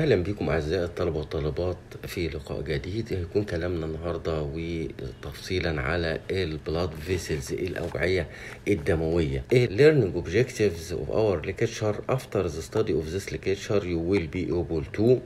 اهلا بكم اعزائي الطلبه والطالبات في لقاء جديد هيكون كلامنا النهارده وتفصيلا على البلاد فيسلز الاوعيه الدمويه learning objectives of our lecture after the study of this lecture you will be able to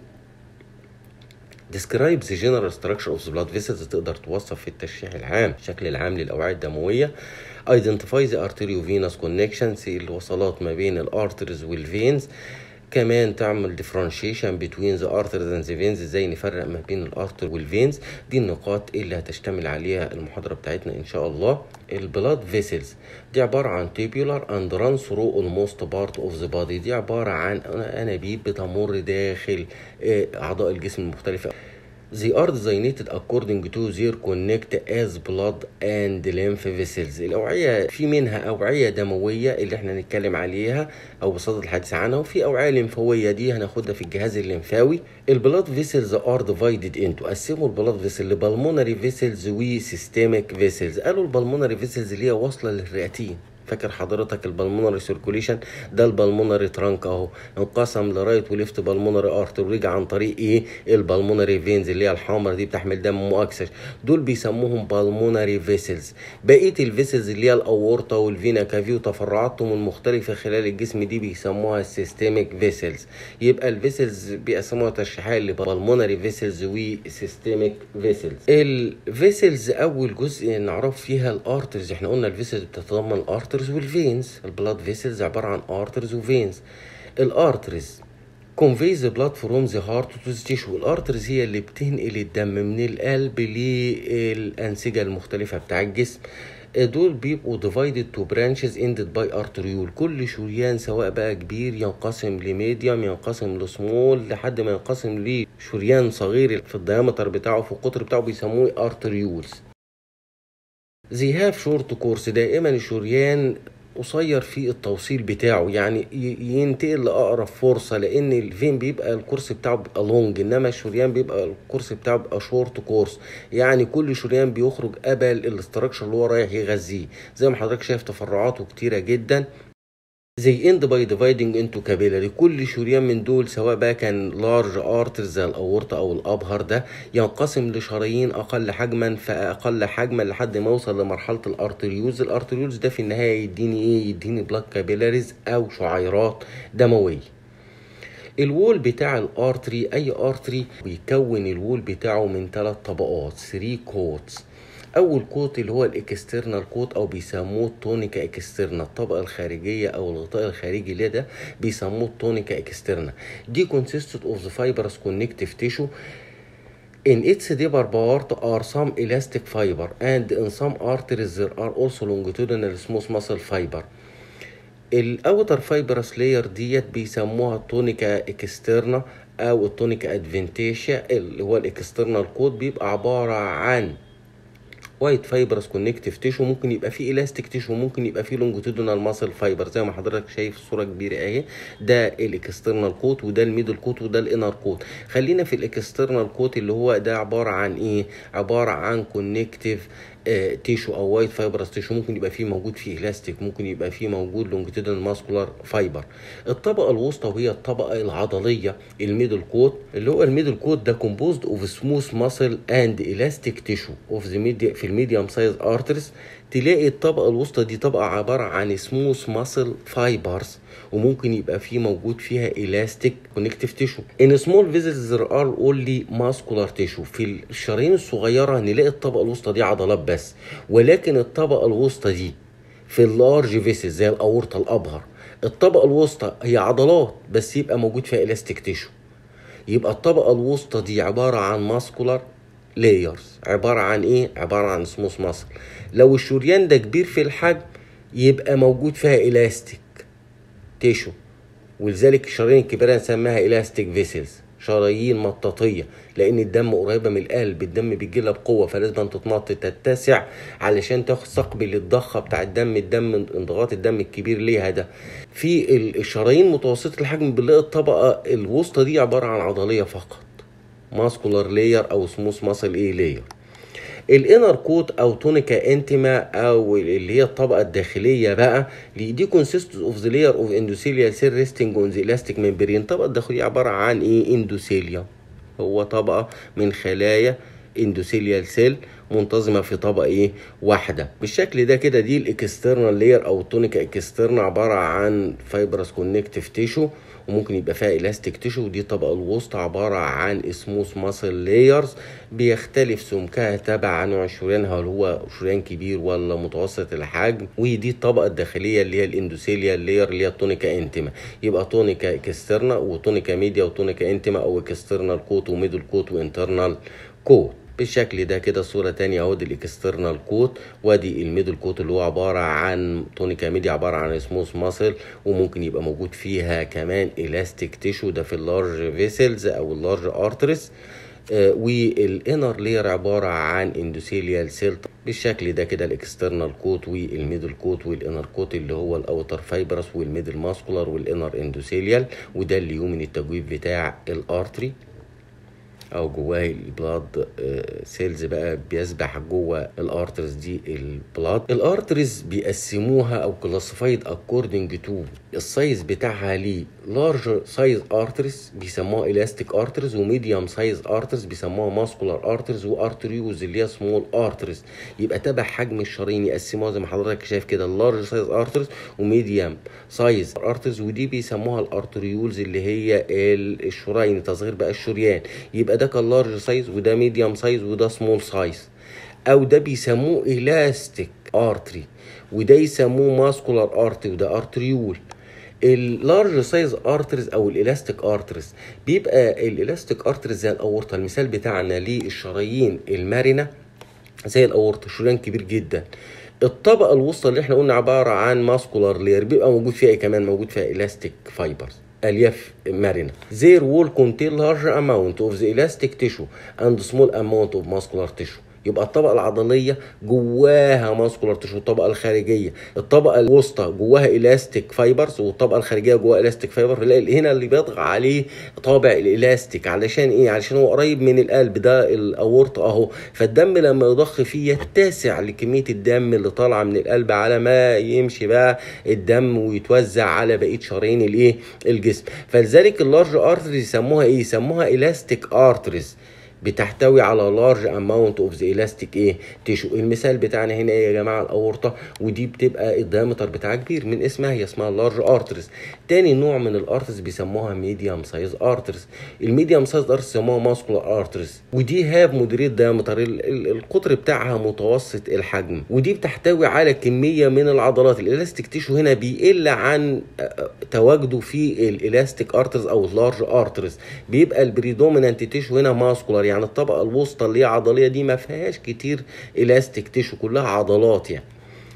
describe the general structure of the blood vessels تقدر توصف في التشريح العام الشكل العام للأوعية الدموية identify the arteriovenous connections الوصلات ما بين الارترز والفينز كمان تعمل differentiation between the arteries and the veins ازاي نفرق ما بين الارتر والفينز دي النقاط اللي هتشتمل عليها المحاضرة بتاعتنا ان شاء الله البلاد فيسلز دي عبارة عن tubular and run through almost part of the body دي عبارة عن انابيب بتمر داخل اعضاء الجسم المختلفة They are designated according to their connect as blood and lymph vessels الأوعية في منها أوعية دموية اللي احنا هنتكلم عليها أو بصدد الحديث عنها وفي أوعية لمفاوية دي هناخدها في الجهاز الليمفاوي البلاد فيسلز ار ديفايدد انتو قسموا البلاد فيسل لبلمونري فيسلز وسيستميك فيسلز قالوا البلمونري فيسلز اللي هي واصلة للرئتين فاكر حضرتك البلمونري سيركوليشن ده البلمونري ترانك اهو انقسم لرايت وليفت بالمونري ارتر ورجع عن طريق ايه البلمونري فينز اللي هي الحمر دي بتحمل دم مؤكسج دول بيسموهم بالمونري فيسلز بقيه الفيسلز اللي هي الاورطه والفينا كافي وتفرعاتهم المختلفه خلال الجسم دي بيسموها السيستميك فيسلز يبقى الفيسلز بيقسموها تشريحات لبلمونري فيسلز وسيستميك فيسلز الفيسلز اول جزء نعرف فيها الارترز احنا قلنا الفيسلز بتتضمن الارتر الارترز والفينز البلاد فيسلز عبارة عن ارترز وفينز الارترز conveys the blood from the heart to the tissue الارترز هي اللي بتنقل الدم من القلب للأنسجة المختلفة بتاع الجسم دول بيبقوا divided to branches ended by arteriole كل شريان سواء بقى كبير ينقسم لميديوم ينقسم لسمول لحد ما ينقسم لشريان صغير في الديامتر بتاعه في القطر بتاعه بيسموه arterioles زي هاف شورت كورس دائما الشريان قصير في التوصيل بتاعه يعني ينتقل لاقرب فرصه لان الفين بيبقى الكورس بتاعه بيبقى لونج انما الشريان بيبقى الكورس بتاعه بيبقى شورت كورس يعني كل شريان بيخرج قبل الاستراكشر اللي هو رايح يغذيه زي ما حضرتك شايف تفرعاته كتيره جدا زي اند باي ديفايدنج انتو كابيلاري كل شريان من دول سواء بقى كان لارج ارتر زي الاورطه او الابهر ده ينقسم لشرايين اقل حجما فاقل حجما لحد ما يوصل لمرحله الارتريوز الارتريوز ده في النهايه يديني ايه يديني بلاك كابيلاريز او شعيرات دمويه الوول بتاع الارتري اي ارتري بيكون الوول بتاعه من ثلاث طبقات 3 كوتس اول كوت اللي هو الاكسترنال كوت او بيسموه التونيكا اكسترنا الطبقه الخارجيه او الغطاء الخارجي لده بيسموه التونيكا اكسترنا دي consisted of the fibrous connective tissue In its deeper part are some elastic fiber and in some arteries there are also longitudinal smooth muscle fiber. الاوتر فايبرس لاير ديت بيسموها التونيكا اكسترنا او التونيكا ادفنتيشيا اللي هو الاكسترنال كود بيبقى عباره عن وايت فايبرس كونكتيف تيشو ممكن يبقى فيه الاستيك تيشو ممكن يبقى فيه لونجيتودينال ماسل فايبر زي ما حضرتك شايف الصوره كبيره اهي ده الاكسترنال كوت وده الميدل كوت وده الانر كوت خلينا في الاكسترنال كوت اللي هو ده عباره عن ايه عباره عن كونكتيف آه تيشو او وايت فايبرس تيشو ممكن يبقى فيه موجود فيه الاستيك ممكن يبقى فيه موجود لونجيتودينال ماسكولار فايبر الطبقه الوسطى وهي الطبقه العضليه الميدل كوت اللي هو الميدل كوت ده كومبوزد اوف سموث ماسل اند الاستيك تيشو اوف ذا ميديا في الميديوم سايز ارترز تلاقي الطبقه الوسطى دي طبقه عباره عن سموث ماسل فايبرز وممكن يبقى فيه موجود فيها الاستيك كونكتيف تيشو ان سمول فيزلز ار اونلي ماسكولار تيشو في الشرايين الصغيره نلاقي الطبقه الوسطى دي عضلات بس ولكن الطبقه الوسطى دي في اللارج فيسز زي الاورطه الابهر الطبقه الوسطى هي عضلات بس يبقى موجود فيها الاستيك تيشو يبقى الطبقه الوسطى دي عباره عن ماسكولار لايرز عباره عن ايه عباره عن سموث ماسل لو الشريان ده كبير في الحجم يبقى موجود فيها الاستيك تيشو ولذلك الشرايين الكبيره نسميها الاستيك فيسلز شرايين مطاطيه لان الدم قريبه من القلب الدم بيجي لها بقوه فلازم تتمط تتسع علشان تستقبل الضخه بتاع الدم الدم انضغاط الدم الكبير ليها ده في الشرايين متوسطه الحجم بنلاقي الطبقه الوسطى دي عباره عن عضليه فقط ماسكولار لاير او سموث ماسل ايه لاير الانر كوت او تونيكا انتما او اللي هي الطبقه الداخليه بقى دي كونسيست اوف ذا لاير اوف اندوثيليال سيل ريستنج اون ذا الاستيك ممبرين الطبقه الداخليه عباره عن ايه اندوثيليا هو طبقه من خلايا اندوثيليال سيل منتظمه في طبقه ايه واحده بالشكل ده كده دي الاكسترنال لاير او التونيكا اكسترنا عباره عن فايبرس كونكتيف تيشو وممكن يبقى فيها الاستيك تيشو ودي الطبقه الوسطى عباره عن سموث ماسل لايرز بيختلف سمكها تبع نوع الشريان هل هو شريان كبير ولا متوسط الحجم ودي الطبقه الداخليه اللي هي الاندوثيليا لاير اللي هي التونيكا انتما يبقى تونيكا اكسترنا وتونيكا ميديا وتونيكا انتما او اكسترنال كوت وميدل كوت وانترنال كوت بالشكل ده كده صورة تانية اهو دي الاكسترنال كوت وادي الميدل كوت اللي هو عبارة عن تونيكا ميديا عبارة عن سموث ماسل وممكن يبقى موجود فيها كمان الاستيك تيشو ده في اللارج فيسلز او اللارج ارتريس آه والانر لير عبارة عن اندوثيليال سيل بالشكل ده كده الاكسترنال كوت والميدل كوت والانر كوت اللي هو الاوتر فايبرس والميدل ماسكولار والانر اندوثيليال وده اليومن التجويف بتاع الارتري او جواه البلاد سيلز بقى بيسبح جوه الارترز دي البلاد الارترز بيقسموها او كلاسيفايد اكوردنج تو السايز بتاعها ليه لارج سايز ارترز بيسموها الاستيك ارترز وميديوم سايز ارترز بيسموها ماسكولار ارترز وارتريوز اللي هي سمول ارترز يبقى تبع حجم الشرايين يقسموها زي ما حضرتك شايف كده اللارج سايز ارترز وميديوم سايز ارترز ودي بيسموها الارتريولز اللي هي الشرايين تصغير بقى الشريان يبقى ده كان لارج سايز وده ميديوم سايز وده سمول سايز او ده بيسموه الاستيك ارتري وده يسموه ماسكولار ارتري وده ارتريول اللارج سايز ارترز او الالاستيك ارترز بيبقى الالاستيك ارترز زي الاورطه المثال بتاعنا للشرايين المرنه زي الاورطه شريان كبير جدا الطبقه الوسطى اللي احنا قلنا عباره عن ماسكولار لير بيبقى موجود فيها إيه كمان موجود فيها الاستيك فايبرز الياف مرنه their wall contain large amount of the elastic tissue and small amount of muscular tissue يبقى الطبقه العضليه جواها ماسكولار تيشو الطبقه الخارجيه الطبقه الوسطى جواها الاستيك فايبرز والطبقه الخارجيه جواها الاستيك فايبر نلاقي هنا اللي بيطغى عليه طابع الالاستيك علشان ايه علشان هو قريب من القلب ده الاورطه اهو فالدم لما يضخ فيه يتسع لكميه الدم اللي طالعه من القلب على ما يمشي بقى الدم ويتوزع على بقيه شرايين الايه الجسم فلذلك اللارج ارتريز يسموها ايه يسموها الاستيك ارتريز بتحتوي على لارج اماونت اوف ذا الاستيك ايه تيشو المثال بتاعنا هنا ايه يا جماعه الاورطه ودي بتبقى الدايمتر بتاعها كبير من اسمها هي اسمها لارج ارترز تاني نوع من الارترز بيسموها ميديوم سايز ارترز الميديوم سايز ارترز يسموها ماسكولار ارترز ودي هاف مودريت دايمتر القطر بتاعها متوسط الحجم ودي بتحتوي على كميه من العضلات الالاستيك تيشو هنا بيقل عن تواجده في الالاستيك ارترز او اللارج ارترز بيبقى البريدومينانت تيشو هنا ماسكولار يعني الطبقه الوسطى اللي هي عضليه دي ما فيهاش كتير الاستيك تيشو كلها عضلات يعني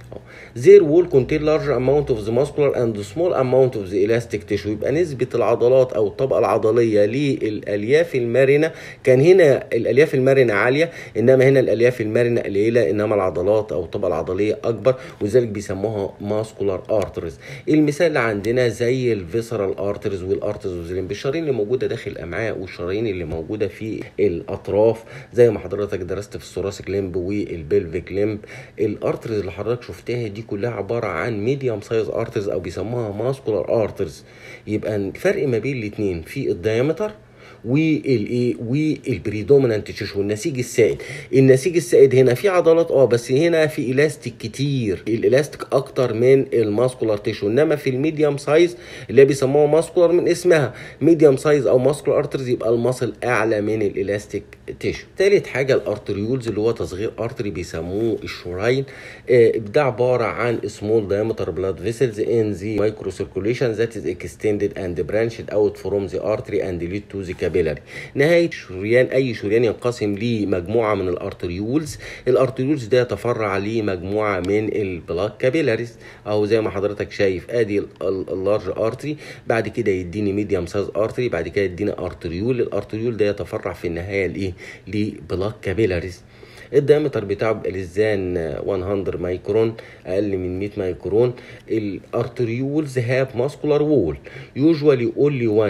their wall contain large amount of the muscular and small amount of the elastic tissue يبقى نسبة العضلات أو الطبقة العضلية للألياف المرنة كان هنا الألياف المرنة عالية إنما هنا الألياف المرنة قليلة إنما العضلات أو الطبقة العضلية أكبر ولذلك بيسموها muscular arteries المثال اللي عندنا زي الفيسرال arteries والارترز والزلمب الشرايين اللي موجودة داخل الأمعاء والشرايين اللي موجودة في الأطراف زي ما حضرتك درست في الثوراسيك لمب والبلفيك لمب الارترز اللي حضرتك شفتها دي كلها عباره عن ميديوم سايز ارترز او بيسموها ماسكولار ارترز يبقى الفرق ما بين الاثنين في الدايمتر والايه والبريدومينانت تيشو النسيج السائد النسيج السائد هنا في عضلات اه بس هنا في الاستيك كتير الالاستيك اكتر من الماسكولار تيشو انما في الميديوم سايز اللي بيسموها ماسكولار من اسمها ميديوم سايز او ماسكولار ارترز يبقى المصل اعلى من الالاستيك تيشو ثالث حاجه الارتريولز اللي هو تصغير ارتري بيسموه الشرايين آه ده عباره عن سمول diameter blood vessels in the microcirculation that is extended and branched out from the artery and lead to the capillary نهايه شريان اي شريان ينقسم لمجموعه من الارتريولز الارتريولز ده يتفرع لمجموعه من البلاك كابيلاريز او زي ما حضرتك شايف ادي اللارج ارتري بعد كده يديني ميديوم سايز ارتري بعد كده يديني ارتريول الارتريول ده يتفرع في النهايه لايه لبلاك كابيلاريز الدايمتر بتاعه بيبقى للزان 100 مايكرون اقل من 100 مايكرون الارتريولز هاف ماسكولار وول يوجوالي اونلي 1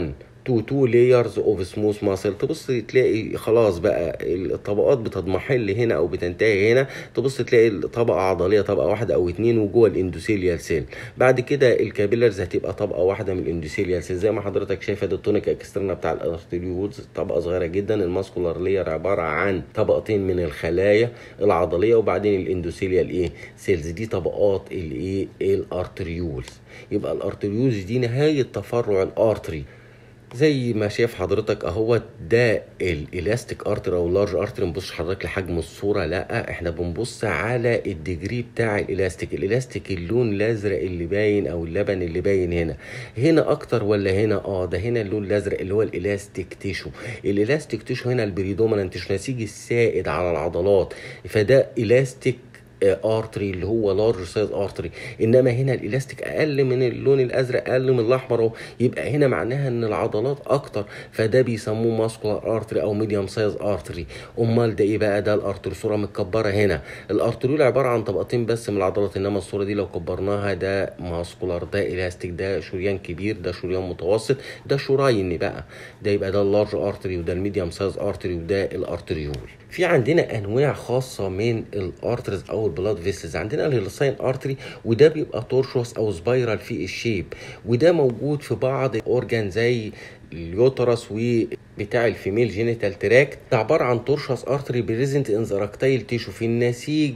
تو تو لايرز اوف سموث ماسل تبص تلاقي خلاص بقى الطبقات بتضمحل هنا او بتنتهي هنا تبص تلاقي طبقه عضليه طبقه واحده او اتنين وجوه الاندوثيليال سيل بعد كده الكابيلرز هتبقى طبقه واحده من الاندوثيليال سيل زي ما حضرتك شايفه ده التونيك اكسترنا بتاع الارتريولز طبقه صغيره جدا الماسكولار لاير عباره عن طبقتين من الخلايا العضليه وبعدين الاندوثيليال ايه سيلز دي طبقات الايه الارتريولز يبقى الارتريولز دي نهايه تفرع الارتري زي ما شايف حضرتك اهو ده الالاستيك ارتر او لارج ارتر نبص حضرتك لحجم الصوره لا احنا بنبص على الديجري بتاع الالاستيك الالاستيك اللون الازرق اللي باين او اللبن اللي باين هنا هنا اكتر ولا هنا اه ده هنا اللون الازرق اللي هو الالاستيك تيشو الالاستيك تيشو هنا البريدومينانت نسيج السائد على العضلات فده الاستيك ارتري اللي هو لارج سايز ارتري انما هنا الالاستيك اقل من اللون الازرق اقل من الاحمر اهو يبقى هنا معناها ان العضلات اكتر فده بيسموه ماسكولار ارتري او ميديوم سايز ارتري امال ده ايه بقى ده الارتري صوره متكبره هنا الارتريول عباره عن طبقتين بس من العضلات انما الصوره دي لو كبرناها ده ماسكولار ده الاستيك ده شريان كبير ده شريان متوسط ده شرايين بقى ده يبقى ده اللارج ارتري وده الميديوم سايز ارتري وده الارتريول في عندنا انواع خاصه من الارترز او البلاد فيسلز عندنا الهيلساين ارتري وده بيبقى تورشوس او سبايرال في الشيب وده موجود في بعض اورجان زي اليوترس وبتاع الفيميل جينيتال تراك ده عباره عن تورشوس ارتري بريزنت ان زراكتايل تيشو في النسيج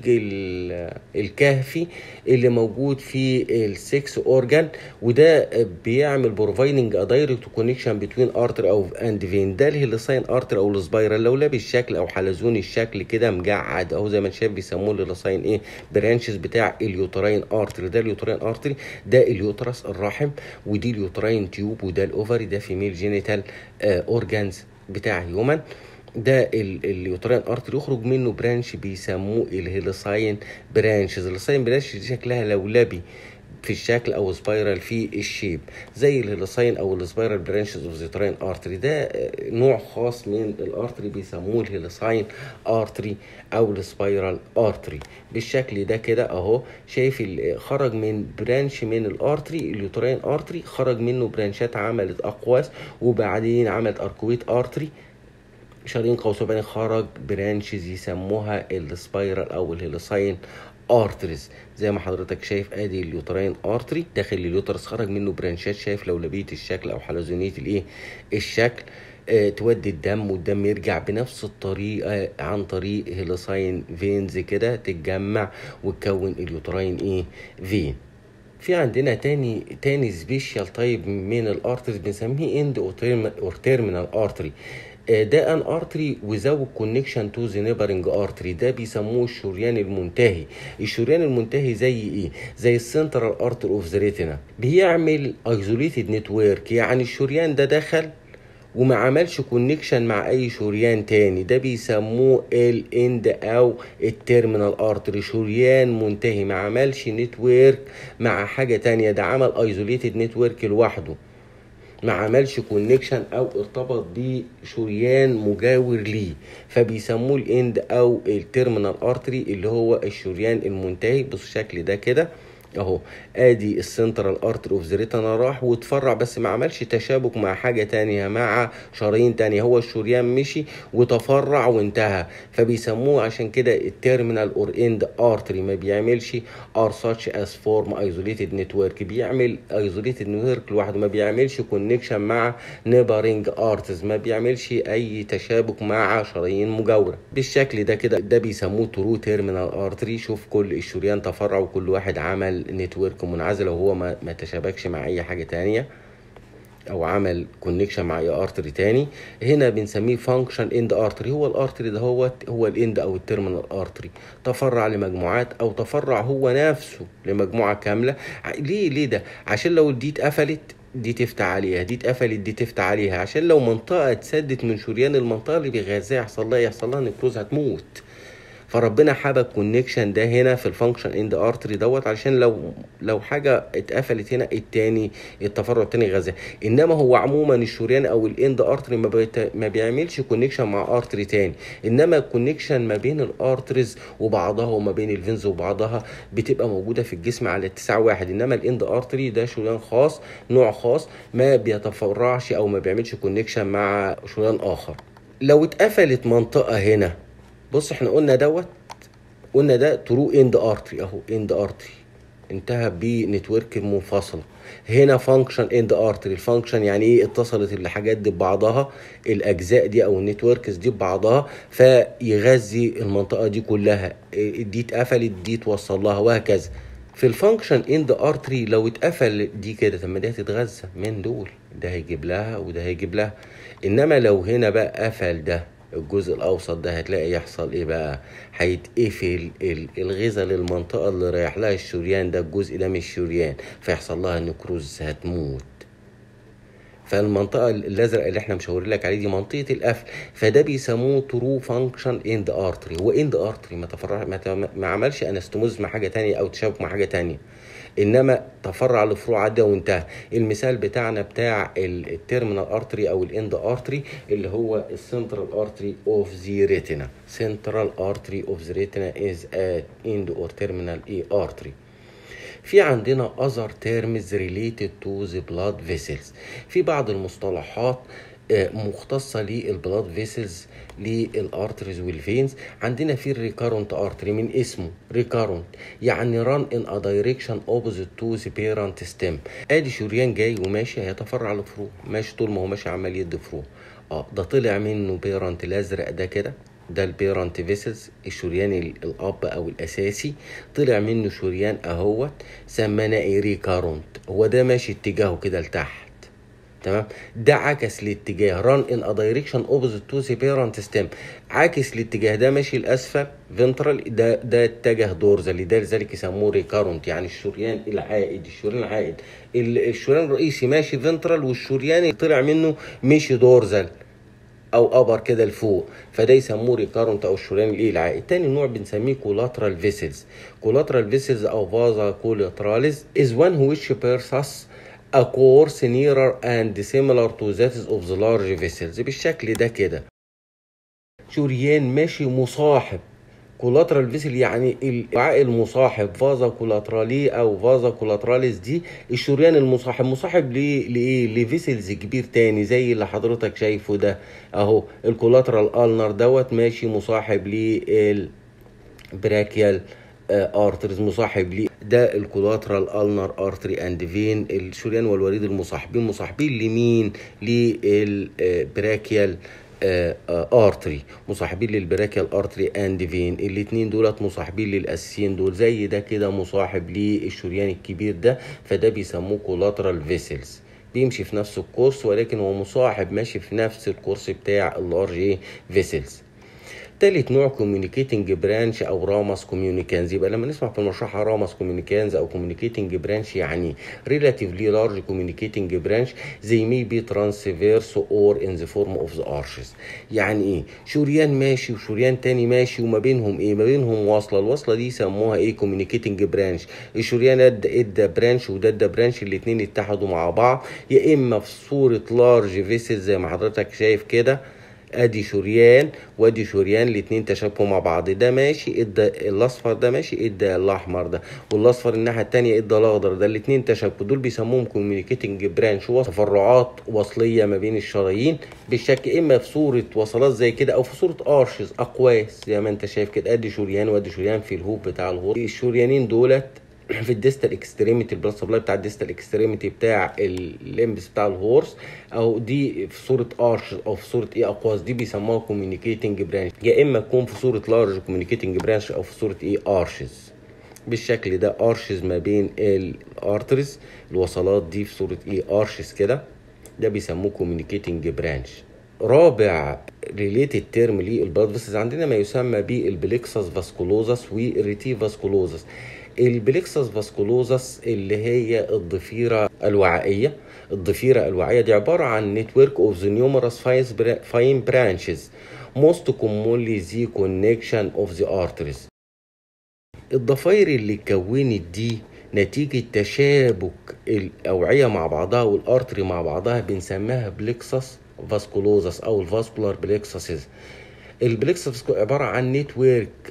الكهفي اللي موجود في السكس اورجان وده بيعمل بروفايدنج ا دايركت كونكشن بتوين ارتر او اند فين ده الهيلساين ارتر او السبايرال لو لابس شكل او حلزوني الشكل كده مجعد اهو زي ما انت شايف بيسموه الهيلساين ايه برانشز بتاع اليوتراين ارتري ده اليوتراين ارتري ده اليوترس الرحم ودي اليوتراين تيوب وده الاوفري ده فيميل جينيتال اورجانز بتاع هيومن ده اليوترين ارتري يخرج منه برانش بيسموه الهيلساين برانشز الهيلساين برانش دي شكلها لولبي في الشكل او سبايرال في الشيب زي الهيلساين او السبايرال برانشز اوف زيترين ارتري ده نوع خاص من الارتري بيسموه الهيلساين ارتري او السبايرال ارتري بالشكل ده كده اهو شايف خرج من برانش من الارتري اليوترين ارتري خرج منه برانشات عملت اقواس وبعدين عملت اركويت ارتري شارين قوس وبعدين خرج برانشز يسموها السبايرال او الهيلساين ارتريز زي ما حضرتك شايف ادي اليوترين ارتري داخل اليوترس خرج منه برانشات شايف لولبيه الشكل او حلزونيه الايه الشكل آه تودي الدم والدم يرجع بنفس الطريقه عن طريق هيلوساين فينز كده تتجمع وتكون اليوترين ايه فين في عندنا تاني تاني سبيشال طيب من الارتريز بنسميه اند اور تيرمينال ارتري ده ان ارتري وزود كونكشن تو ذا نيبرنج ارتري ده بيسموه الشريان المنتهي الشريان المنتهي زي ايه زي السنترال ارتر اوف ذا ريتنا بيعمل ايزوليتد نتورك يعني الشريان ده دخل وما عملش كونكشن مع اي شريان تاني ده بيسموه الاند او التيرمينال ارتري شريان منتهي ما عملش نتورك مع حاجه تانية ده عمل ايزوليتد نتورك لوحده ما عملش كونكشن او ارتبط بشريان مجاور ليه فبيسموه الاند او التيرمينال ارتري اللي هو الشريان المنتهي بالشكل ده كده اهو ادي السنترال ارتر اوف ذا راح واتفرع بس ما عملش تشابك مع حاجه تانية مع شرايين تانية هو الشريان مشي وتفرع وانتهى فبيسموه عشان كده التيرمينال اور اند ارتري ما بيعملش ار ساتش از فورم ايزوليتد نتورك بيعمل ايزوليتد نتورك لوحده ما بيعملش كونكشن مع نيبرنج ارتز ما بيعملش اي تشابك مع شرايين مجاوره بالشكل ده كده ده بيسموه ترو تيرمينال ارتري شوف كل الشريان تفرع وكل واحد عمل نتورك منعزله وهو ما, ما تشابكش مع اي حاجه تانية او عمل كونكشن مع اي ارتري تاني هنا بنسميه فانكشن اند ارتري هو الارتري ده هو هو الاند او التيرمينال ارتري تفرع لمجموعات او تفرع هو نفسه لمجموعه كامله ليه ليه ده عشان لو دي اتقفلت دي تفتح عليها دي اتقفلت دي تفتح عليها عشان لو منطقه اتسدت من شريان المنطقه اللي بيغذيها يحصل لها يحصل لها نكروز هتموت فربنا حبى الكونكشن ده هنا في الفانكشن اند ارتري دوت عشان لو لو حاجه اتقفلت هنا التاني التفرع التاني غازها انما هو عموما الشريان او الاند ارتري ما, بيت... ما بيعملش كونكشن مع ارتري تاني انما الكونكشن ما بين الارتريز وبعضها وما بين الفينز وبعضها بتبقى موجوده في الجسم على اتساع واحد انما الاند ارتري ده شريان خاص نوع خاص ما بيتفرعش او ما بيعملش كونكشن مع شريان اخر لو اتقفلت منطقه هنا بص احنا قلنا دوت قلنا ده ترو اند ارتري اهو اند ارتري انتهى بنتورك منفصله هنا فانكشن اند ارتري الفانكشن يعني ايه اتصلت الحاجات دي ببعضها الاجزاء دي او النتوركس دي ببعضها فيغذي المنطقه دي كلها دي اتقفلت دي توصل لها وهكذا في الفانكشن اند ارتري لو اتقفل دي كده طب ما دي هتتغذى من دول ده هيجيب لها وده هيجيب لها انما لو هنا بقى قفل ده الجزء الاوسط ده هتلاقي يحصل ايه بقى هيتقفل الغذاء للمنطقه اللي رايح لها الشريان ده الجزء ده مش شريان فيحصل لها نكروز هتموت فالمنطقه الازرق اللي احنا مشاورين لك عليه دي منطقه القفل فده بيسموه ترو فانكشن اند ارتري هو اند ارتري ما تفرع ما, ما عملش انستموز مع حاجه تانية او تشابك مع حاجه تانية انما تفرع لفروع عاديه وانتهى المثال بتاعنا بتاع التيرمينال ارتري او الاند ارتري اللي هو السنترال ارتري اوف ذا ريتنا سنترال ارتري اوف ذا ريتنا از ات اند اور تيرمينال اي ارتري في عندنا other terms related to the blood vessels في بعض المصطلحات مختصة للبلاد فيسلز للارتريز والفينز عندنا في الريكارونت ارتري من اسمه ريكارونت يعني ران ان ا دايركشن اوبوزيت تو ذا بيرنت ستيم ادي شريان جاي وماشي هيتفرع لفروع ماشي طول ما هو ماشي عمال يدي فروع اه ده طلع منه بيرنت الازرق ده كده ده البيرنت فيسلز الشريان الاب او الاساسي طلع منه شريان اهوت سميناه ايه ريكارونت هو ده ماشي اتجاهه كده لتحت تمام ده عكس الاتجاه ران ان ا دايركشن اوبوزيت تو ذا بيرنت ستيم عاكس الاتجاه ده ماشي الاسفل فنترال ده ده اتجه دورزالي ده لذلك يسموه ريكارونت يعني الشريان العائد الشريان العائد الشريان الرئيسي ماشي فنترال والشريان اللي طلع منه مشي دورزال او ابر كده لفوق فده يسموه ريكارونت او الشريان الايه العائد تاني نوع بنسميه كولاترال فيسلز كولاترال فيسلز او فازا كولاتراليز is one which passes a course nearer and similar to that of the large vessels بالشكل ده كده شريان ماشي مصاحب كولاترال فيسل يعني الوعاء المصاحب فازا كولاترالي او فازا كولاتراليس دي الشريان المصاحب مصاحب ليه لايه لفيسلز كبير تاني زي اللي حضرتك شايفه ده اهو الكولاترال النر دوت ماشي مصاحب للبراكيال ارترز مصاحب ليه ده الكولاترال النر ارتري اند فين الشريان والوريد المصاحبين مصاحبين لمين للبراكيال ارتري مصاحبين للبراكيال ارتري اند فين الاثنين دولت مصاحبين للاساسيين دول زي ده كده مصاحب للشريان الكبير ده فده بيسموه كولاترال فيسلز بيمشي في نفس الكورس ولكن هو مصاحب ماشي في نفس الكورس بتاع اللارج فيسلز تالت نوع كوميونيكيتنج برانش او رامس كوميونيكانز يبقى لما نسمع في المشرحه رامس كوميونيكانز او كوميونيكيتنج برانش يعني ريلاتيفلي لارج كوميونيكيتنج برانش زي مي بي ترانسفيرس اور ان ذا فورم اوف ذا ارشز يعني ايه شريان ماشي وشريان تاني ماشي وما بينهم ايه ما بينهم واصله الواصله دي سموها ايه كوميونيكيتنج برانش الشريان ادى ادى برانش وده ادى برانش الاثنين اتحدوا مع بعض يا اما في صوره لارج فيسل زي ما حضرتك شايف كده ادي شريان وادي شريان الاتنين تشابهوا مع بعض ده ماشي ادى الاصفر ده ماشي ادى الاحمر ده والاصفر الناحيه التانية ادى الاخضر ده الاتنين تشابهوا دول بيسموهم كوميونيكيتنج برانش تفرعات وصليه ما بين الشرايين بالشكل اما في صوره وصلات زي كده او في صوره ارشز اقواس زي ما انت شايف كده ادي شريان وادي شريان في الهوب بتاع الغور الشريانين دولت في الديستال اكستريميتي البلاد سبلاي بتاع الديستال اكستريميتي بتاع الليمبس بتاع الهورس او دي في صوره ارش او في صوره ايه اقواس دي بيسموها كوميونيكيتنج برانش يا اما تكون في صوره لارج كوميونيكيتنج برانش او في صوره ايه ارشز بالشكل ده ارشز ما بين الارترز الوصلات دي في صوره ايه ارشز كده ده بيسموه كوميونيكيتنج برانش رابع ريليتد تيرم للبلاد فيسلز عندنا ما يسمى بالبليكسس فاسكولوزس والريتي فاسكولوزس البليكسس فاسكولوزس اللي هي الضفيرة الوعائية الضفيرة الوعية دي عبارة عن network of the numerous fine branches most commonly the connection of the arteries الضفاير اللي كونت دي نتيجة تشابك الأوعية مع بعضها والأرتري مع بعضها بنسميها بليكسس فاسكولوزس أو الفاسكولار بليكسسز البليكسس عبارة عن نتورك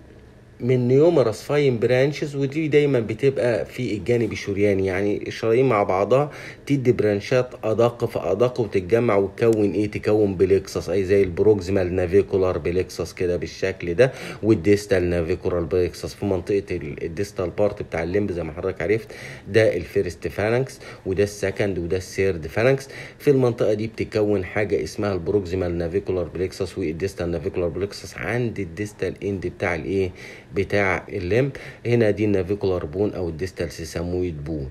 من نيومرس فاين برانشز ودي دايما بتبقى في الجانب الشرياني يعني الشرايين مع بعضها تدي برانشات ادق فادق وتتجمع وتكون ايه تكون بليكسس اي زي البروكسيمال نافيكولار بليكسس كده بالشكل ده والديستال نافيكولار بليكسس في منطقه الديستال بارت بتاع الليمب زي ما حضرتك عرفت ده الفيرست فالانكس وده السكند وده الثيرد فالانكس في المنطقه دي بتكون حاجه اسمها البروكسيمال نافيكولار بليكسس والديستال نافيكولار بليكسس عند الديستال اند بتاع الايه بتاع الليمب هنا دي النافيكولار بون او الديستال سيسامويد بون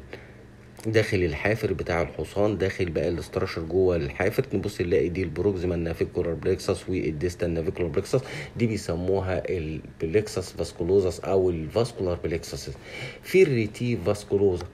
داخل الحافر بتاع الحصان داخل بقى الاستراشر جوه الحافر نبص نلاقي دي البروكسيمال نافيكولار بليكسس والديستال نافيكولار بليكسس دي بيسموها البليكسس فاسكولوزس او الفاسكولار بليكسس في الريتي فاسكولوزا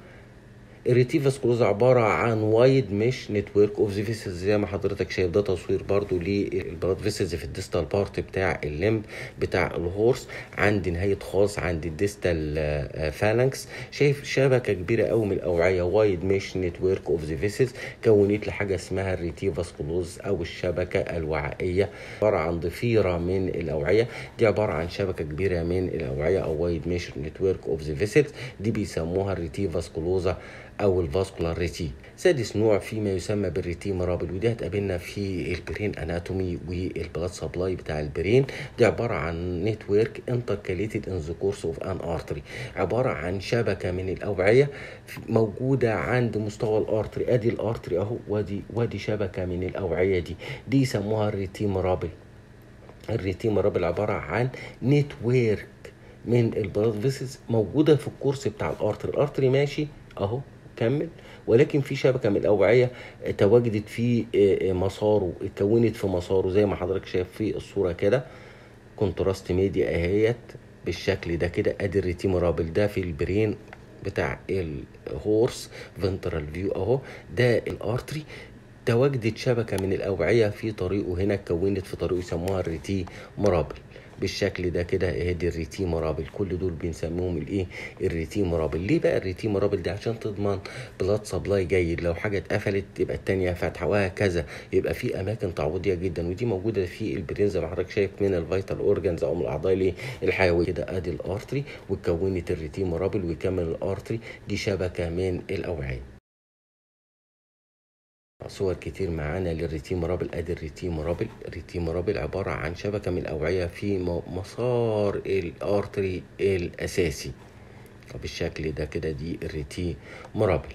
الريتي فاسكولوزا عباره عن وايد مش نتورك اوف ذا فيسلز زي ما حضرتك شايف ده تصوير برضو للبلاد فيسلز في الديستال بارت بتاع الليمب بتاع الهورس عند نهايه خالص عند الديستال فالانكس شايف شبكه كبيره قوي من الاوعيه وايد مش نتورك اوف ذا فيسلز كونت لحاجه اسمها الريتي فاسكولوز او الشبكه الوعائيه عباره عن ضفيره من الاوعيه دي عباره عن شبكه كبيره من الاوعيه او وايد مش نتورك اوف ذا فيسلز دي بيسموها الريتي فاسكولوزا او الفاسكولار ريتي سادس نوع فيما يسمى بالريتي مرابل ودي هتقابلنا في البرين اناتومي والبلاد سبلاي بتاع البرين دي عباره عن نتورك انتركاليتد ان ذا كورس اوف ان ارتري عباره عن شبكه من الاوعيه موجوده عند مستوى الارتري ادي الارتري اهو وادي وادي شبكه من الاوعيه دي دي يسموها الريتي مرابل الريتي مرابل عباره عن نتورك من البلاد فيسز موجوده في الكورس بتاع الارتري الارتري ماشي اهو كمل ولكن في شبكه من الاوعيه تواجدت في مساره اتكونت في مساره زي ما حضرتك شايف في الصوره كده كونتراست ميديا اهيت بالشكل ده كده ادي الريتيمورابل ده في البرين بتاع الهورس فنترال فيو اهو ده الارتري تواجدت شبكه من الاوعيه في طريقه هنا اتكونت في طريقه يسموها الريتي مرابل بالشكل ده كده اهي دي الريتي مرابل كل دول بنسميهم الايه الريتي مرابل ليه بقى الريتي مرابل دي عشان تضمن بلاد سبلاي جيد لو حاجه اتقفلت تبقى التانية فاتحه وهكذا يبقى في اماكن تعويضيه جدا ودي موجوده في البرين زي ما حضرتك شايف من الفيتال اورجانز او من الاعضاء الايه الحيويه كده ادي الارتري واتكونت الريتي مرابل ويكمل الارتري دي شبكه من الاوعيه صور كتير معانا للريتيم رابل ادي الريتيم رابل الريتيم رابل عبارة عن شبكة من الأوعية في مسار الارتري الأساسي فبالشكل ده كده دي الريتيم رابل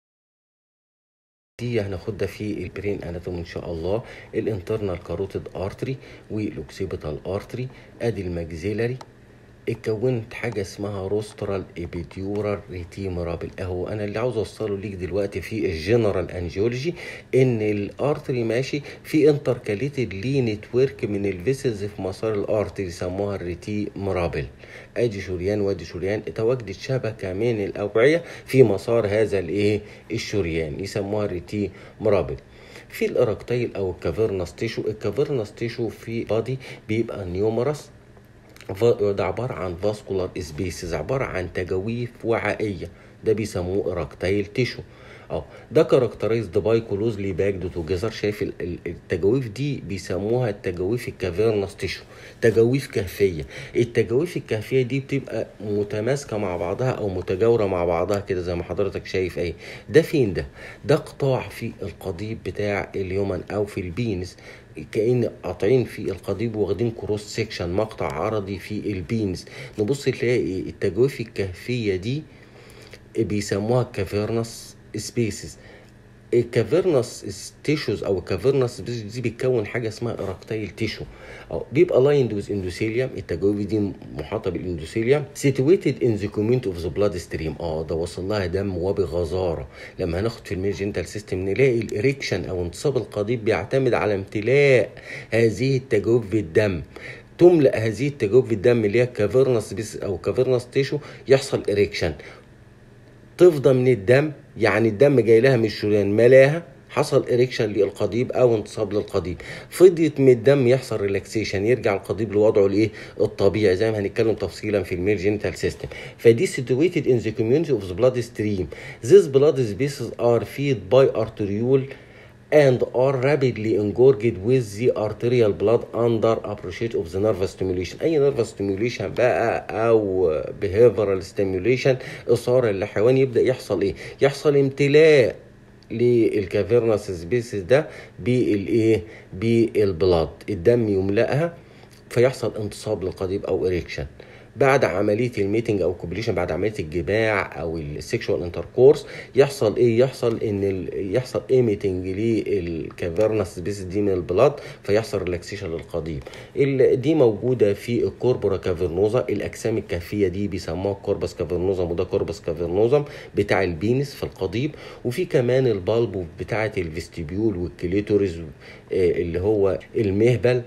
دي هناخدها في البرين اناتوم ان شاء الله الانترنال كاروتيد ارتري والاوكسيبيتال ارتري ادي الماكسيلاري اتكونت حاجه اسمها روسترال ايبيديورال ريتيمرابل اهو انا اللي عاوز اوصله ليك دلوقتي في الجنرال انجيولوجي ان الارتري ماشي في انتركاليتد لي نتورك من الفيسلز في مسار الارتري يسموها الريتيمرابل ادي شريان وادي شريان تواجدت شبكه من الاوعيه في مسار هذا الايه الشريان يسموها الريتيمرابل في الاركتيل او الكافيرنس تيشو الكافيرنس تيشو في بادي بيبقى نيومرس ده عبارة عن فاسكولار سبيسز عبارة عن تجاويف وعائية ده بيسموه اراكتايل تيشو اه ده كاركترايزد باي كلوزلي باكد توجذر شايف التجاويف دي بيسموها التجاويف الكافيرنس تيشو تجاويف كهفيه التجاويف الكهفيه دي بتبقى متماسكه مع بعضها او متجاوره مع بعضها كده زي ما حضرتك شايف اهي ده فين ده ده قطاع في القضيب بتاع اليومن او في البينز كأن قاطعين في القضيب واخدين كروس سيكشن مقطع عرضي في البينز نبص تلاقي التجويف الكهفية دي بيسموها كافيرنس سبيسز الكافيرنس تيشوز او الكافيرنس دي بتكون حاجه اسمها اراكتايل تيشو او بيبقى لايند ويز اندوثيليوم التجاويف دي محاطه بالاندوثيليوم سيتويتد ان ذا كوميونتي اوف ذا بلاد ستريم اه ده وصل لها دم وبغزاره لما هناخد في الميرجنتال سيستم نلاقي الاريكشن او انتصاب القضيب بيعتمد على امتلاء هذه التجاويف بالدم تملأ هذه التجاويف بالدم اللي هي كافيرنس او كافيرنس تيشو يحصل اريكشن تفضى من الدم يعني الدم جاي لها من الشريان ملاها حصل اريكشن للقضيب او انتصاب للقضيب فضيت من الدم يحصل ريلاكسيشن يرجع القضيب لوضعه الايه الطبيعي زي ما هنتكلم تفصيلا في الميل جينيتال سيستم فدي situated in the community of the blood stream these blood spaces are fed by arteriole and are rapidly engorged with the arterial blood under approach of the nervous stimulation اي nervous stimulation بقى او behavioral stimulation اثاره للحيوان يبدا يحصل ايه يحصل امتلاء للكافيرنس سبيسيس ده بالايه بالبلاد الدم يملأها فيحصل انتصاب للقضيب او اريكشن بعد عمليه الميتنج او كوبليشن بعد عمليه الجماع او السكشوال انتركورس يحصل ايه يحصل ان ال... يحصل ايميتنج للكافيرنس سبيس دي من البلاد فيحصل ريلاكسيشن للقضيب ال... دي موجوده في الكوربورا كافيرنوزا الاجسام الكافيه دي بيسموها كوربس كافيرنوزم وده كوربس كافيرنوزم بتاع البينس في القضيب وفي كمان البالب بتاعه الفيستيبيول والكليتوريز اللي هو المهبل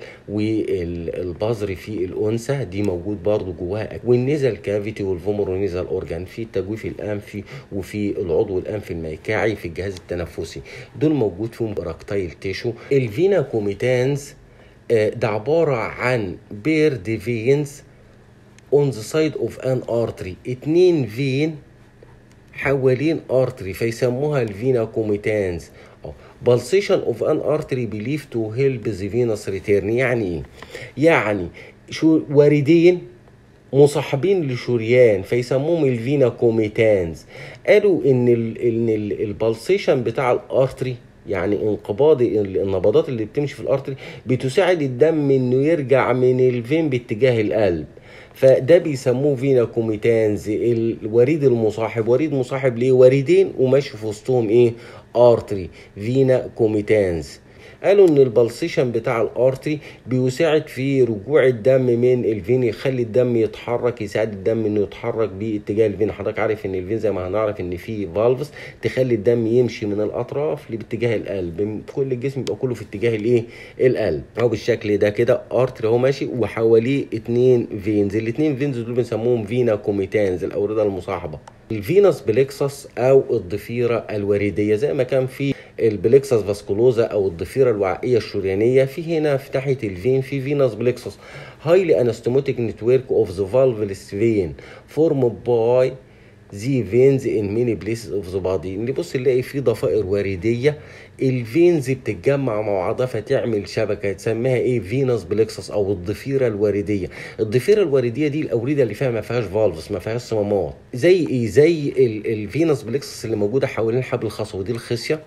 والبذر في الانثى دي موجود برضو جواها والنزل كافيتي والفومورونيزال اورجان في التجويف الانفي وفي العضو الانفي الميكاعي في الجهاز التنفسي دول موجود فيهم راكتايل تيشو الفينا كوميتانز ده عباره عن بيرد فينز اون ذا سايد اوف ان ارتري اتنين فين حوالين ارتري فيسموها الفينا كوميتانز بالسيشن اوف ان ارتري بيليف تو هيلب ذا فينس ريتيرن يعني ايه يعني شو واردين مصاحبين لشريان فيسموهم الفينا كوميتانز قالوا ان ال ان البلسيشن بتاع الارتري يعني انقباض النبضات اللي بتمشي في الارتري بتساعد الدم انه يرجع من الفين باتجاه القلب فده بيسموه فينا كوميتانز الوريد المصاحب وريد مصاحب ليه وريدين وماشي في وسطهم ايه ارتري فينا كوميتانز قالوا ان البلسيشن بتاع الارتري بيساعد في رجوع الدم من الفين يخلي الدم يتحرك يساعد الدم انه يتحرك باتجاه الفين حضرتك عارف ان الفين زي ما هنعرف ان في فالفز تخلي الدم يمشي من الاطراف باتجاه القلب كل الجسم يبقى كله في اتجاه الايه القلب اهو بالشكل ده كده ارتري اهو ماشي وحواليه اتنين فينز الاتنين فينز دول بنسموهم فينا كوميتانز الاورده المصاحبه الفينس بليكسس او الضفيره الوريديه زي ما كان في البليكسس فاسكولوزا او الضفيره الوعائيه الشريانيه في هنا في ناحيه الفين في فينس بليكسس هايلي انستوموتيك نتورك اوف ذا فالفلس فين فورم باي زي فينز ان ميني بليسز اوف ذا بادي نبص نلاقي في ضفائر وريديه الفينز بتتجمع مع بعضها فتعمل شبكه تسميها ايه فينس بليكسس او الضفيره الوريديه الضفيره الوريديه دي الاورده اللي فيها ما فيهاش فالفز ما فيهاش صمامات زي ايه زي الفينس بليكسس اللي موجوده حوالين حبل الخصوه دي الخصيه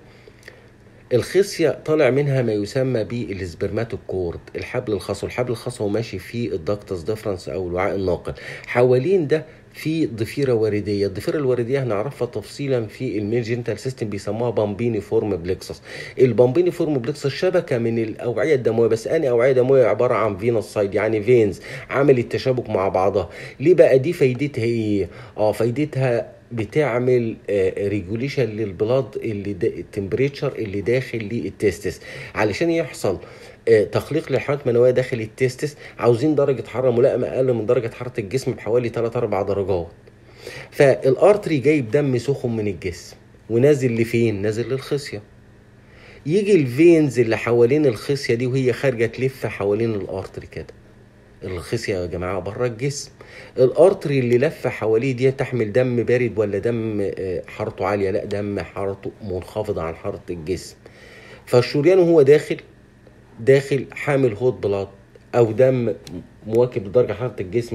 الخصية طالع منها ما يسمى بالسبرماتوكورد الحبل الخصو الحبل الخصو ماشي في الدكتس ديفرنس او الوعاء الناقل حوالين ده في ضفيرة وردية الضفيرة الوردية هنعرفها تفصيلا في الميرجنتال سيستم بيسموها بامبيني فورم بلكسس البامبيني فورم بلكسس شبكة من الأوعية الدموية بس أنا أوعية دموية عبارة عن فينوس سايد يعني فينز عمل التشابك مع بعضها ليه بقى دي فايدتها ايه اه فايدتها بتعمل ريجوليشن للبلاد اللي التمبريتشر اللي داخل للتستس علشان يحصل تخليق للحيوانات المنويه داخل التستس عاوزين درجه حراره ملائمه اقل من درجه حراره الجسم بحوالي 3 4 درجات فالارتري جايب دم سخن من الجسم ونازل لفين نازل للخصيه يجي الفينز اللي حوالين الخصيه دي وهي خارجه تلف حوالين الارتري كده الخصيه يا جماعه بره الجسم الارتري اللي لفه حواليه دي تحمل دم بارد ولا دم حرارته عاليه لا دم حرارته منخفضه عن حراره الجسم فالشريان وهو داخل داخل حامل هوت بلاد او دم مواكب لدرجه حراره الجسم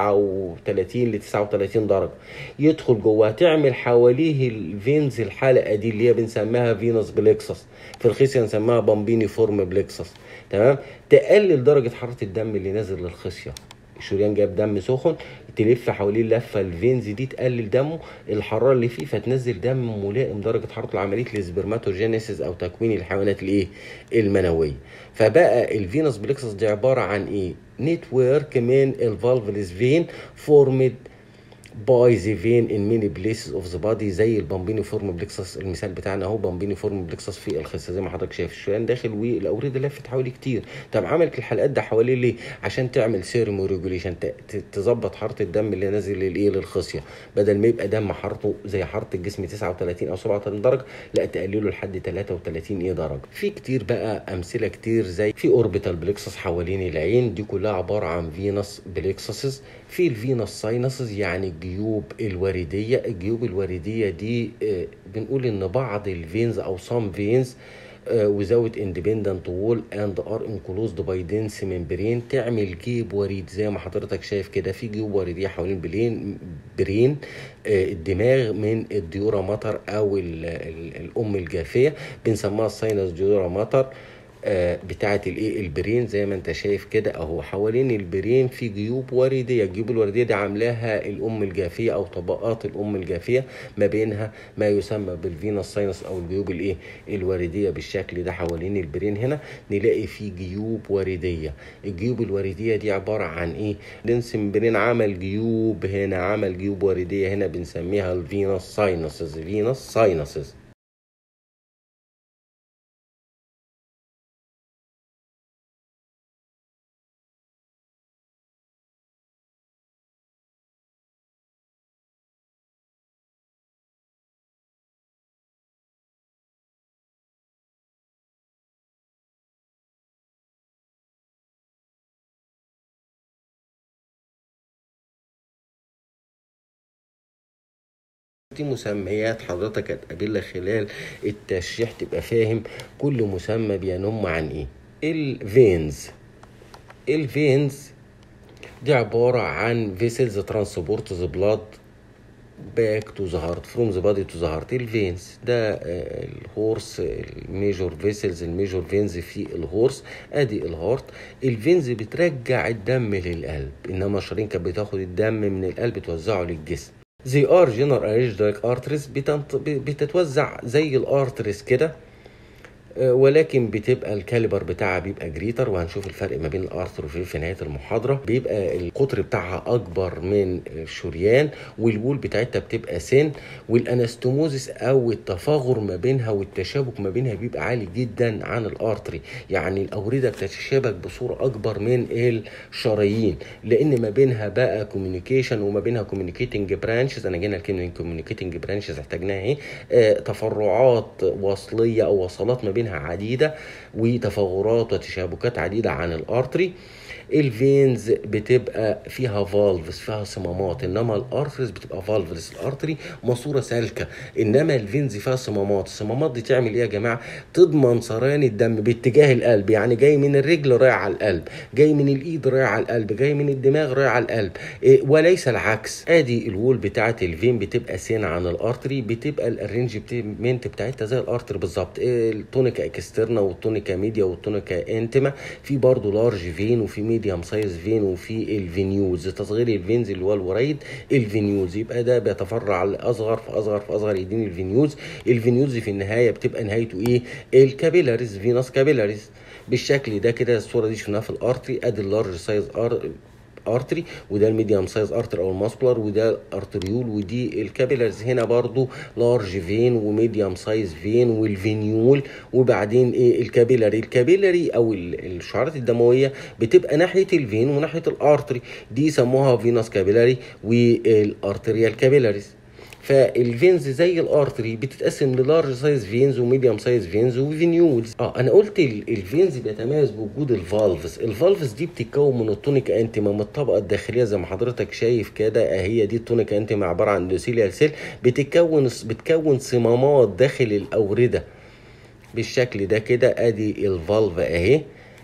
37 ل 39 درجه يدخل جوه تعمل حواليه الفينز الحلقه دي اللي هي بنسميها فينوس بليكسس في الخصيه نسميها بامبيني فورم بليكسس تمام تقلل درجه حراره الدم اللي نازل للخصيه الشريان جاب دم سخن تلف حواليه اللفه الفينز دي تقلل دمه الحراره اللي فيه فتنزل دم ملائم درجه حرارته لعمليه السبرماتوجينيسيس او تكوين الحيوانات الايه المنويه فبقى الفينوس بليكسس دي عباره عن ايه نتورك من الفالفلس فين فورمد باي ذا فين ان ميني بليسز اوف ذا بادي زي البامبيني فورم بلكسس المثال بتاعنا اهو بامبيني فورم بلكسس في الخصيه زي ما حضرتك شايف الشريان داخل والاورده لفت حوالي كتير طب عملت الحلقات ده حواليه ليه عشان تعمل سيرمو ريجوليشن تظبط حراره الدم اللي نازل للايه للخصيه بدل ما يبقى دم حرارته زي حراره الجسم 39 او 37 درجه لا تقلله لحد 33 ايه درجه في كتير بقى امثله كتير زي في اوربيتال بلكسس حوالين العين دي كلها عباره عن فينس بلكسسز في الفينس ساينسز يعني الجيوب الورديه الجيوب الورديه دي آه، بنقول ان بعض الفينز او سام فينز without independent wall and are enclosed by dense membrane تعمل جيب وريد زي ما حضرتك شايف كده في جيوب ورديه حوالين برين برين آه، الدماغ من الديورا ماتر او ال- ال- الام الجافيه بنسميها الساينس ديورا ماتر آه، بتاعه الايه البرين زي ما انت شايف كده اهو حوالين البرين في جيوب ورديه الجيوب الورديه دي عاملاها الام الجافيه او طبقات الام الجافيه ما بينها ما يسمى بالفينس ساينس او الجيوب الايه الورديه بالشكل ده حوالين البرين هنا نلاقي في جيوب ورديه الجيوب الورديه دي عباره عن ايه دنس برين عمل جيوب هنا عمل جيوب ورديه هنا بنسميها الفينس ساينسز فينس ساينسز دي مسميات حضرتك هتقابلها خلال التشريح تبقى فاهم كل مسمى بينم عن ايه الفينز الفينز دي عبارة عن فيسلز ترانسبورت ذا بلاد باك تو ذا هارت فروم ذا بادي تو ذا هارت الفينز ده آه، الهورس الميجور فيسلز الميجور فينز في الهورس ادي الهارت الفينز بترجع الدم للقلب انما الشرايين كانت بتاخد الدم من القلب توزعه للجسم زي ار جنرال اريج لايك ارتريز بتتوزع زي الارتريز كده آه، ولكن بتبقى الكاليبر بتاعها بيبقى جريتر وهنشوف الفرق ما بين الارثر والفيل في نهايه المحاضره بيبقى القطر بتاعها اكبر من الشريان والوول بتاعتها بتبقى سن والانستوموزيس او التفاغر ما بينها والتشابك ما بينها بيبقى عالي جدا عن الارتري يعني الاورده بتتشابك بصوره اكبر من الشرايين لان ما بينها بقى كوميونيكيشن وما بينها كوميونيكيتنج برانشز انا جينا الكلمه كوميونيكيتنج برانشز احتاجناها ايه آه تفرعات وصليه او وصلات ما بينها عديده وتفاغرات وتشابكات عديده عن الارتري الفينز بتبقى فيها فالفز فيها صمامات انما الارتريز بتبقى فالفز الارتري ماسوره سالكه انما الفينز فيها صمامات الصمامات دي تعمل ايه يا جماعه تضمن سريان الدم باتجاه القلب يعني جاي من الرجل رايح على القلب جاي من الايد رايح على القلب جاي من الدماغ رايح على القلب إيه وليس العكس ادي الوول بتاعه الفين بتبقى سين عن الارتري بتبقى الارينجمنت بتاعتها زي الارتري بالظبط إيه التونيكا اكسترنا والتونيكا ميديا والتونيكا انتما في برضه لارج فين وفي ميديوم سايز فين وفي الفينيوز تصغير الفينز اللي هو الوريد الفينيوز يبقى ده بيتفرع لاصغر في اصغر في اصغر يديني الفينيوز الفينيوز في النهايه بتبقى نهايته ايه الكابيلاريز فينوس كابيلاريز بالشكل ده كده الصوره دي شفناها في الارتري ادي اللارج سايز ار ارتري وده الميديوم سايز ارتري او الماسكولار وده الارتريول ودي الكابيلارز هنا برضو لارج فين وميديوم سايز فين والفينيول وبعدين ايه الكابيلاري الكابيلاري او ال- الشعرات الدمويه بتبقى ناحيه الفين وناحيه الارتري دي يسموها فينوس كابيلاري والارتريال كابيلاريز فالفينز زي الارتري بتتقسم للارج سايز فينز وميديوم سايز فينز وفينيولز اه انا قلت ال- الفينز بيتميز بوجود الفالفز الفالفز دي بتتكون من التونيك انتما من الطبقه الداخليه زي ما حضرتك شايف كده هي دي التونيك انتما عباره عن اندوثيليال سيل بتتكون بتكون صمامات داخل الاورده بالشكل ده كده ادي الفالف اهي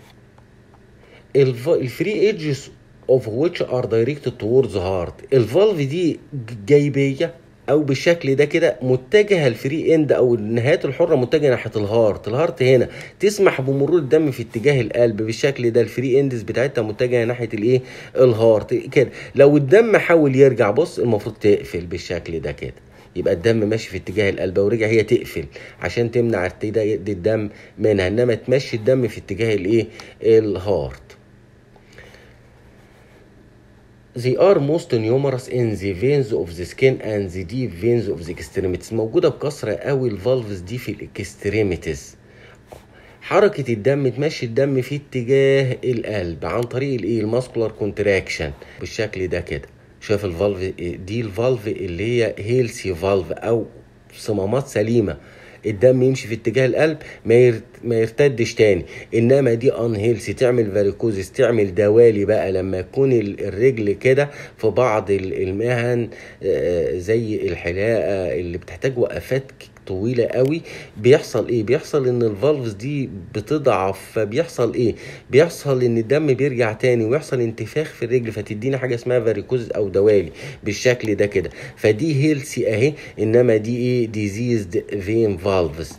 الفري ايدجز اوف which ار directed towards heart الفالف دي جايبيه او بالشكل ده كده متجهه الفري اند او النهايات الحره متجهه ناحيه الهارت الهارت هنا تسمح بمرور الدم في اتجاه القلب بالشكل ده الفري اندز بتاعتها متجهه ناحيه الايه الهارت كده لو الدم حاول يرجع بص المفروض تقفل بالشكل ده كده يبقى الدم ماشي في اتجاه القلب ورجع هي تقفل عشان تمنع ارتداد الدم منها انما تمشي الدم في اتجاه الايه الهارت They are most numerous in the veins of the skin and the deep veins of the extremities موجودة بكثرة قوي الفالفز دي في الاكستريميتيز حركة الدم تمشي الدم في اتجاه القلب عن طريق الايه الماسكولار كونتراكشن بالشكل ده كده شايف الفالف دي الفالف اللي هي هيلسي فالف او صمامات سليمة الدم يمشي في اتجاه القلب ما يرت... ما يرتدش تاني انما دي ان هيلسي تعمل فاريكوزس تعمل دوالي بقى لما يكون الرجل كده في بعض المهن زي الحلاقه اللي بتحتاج وقفات طويله قوي بيحصل ايه بيحصل ان الفالفز دي بتضعف فبيحصل ايه بيحصل ان الدم بيرجع تاني ويحصل انتفاخ في الرجل فتدينا حاجه اسمها فاريكوز او دوالي بالشكل ده كده فدي هيلسي اهي انما دي ايه ديزيزد فين فالفز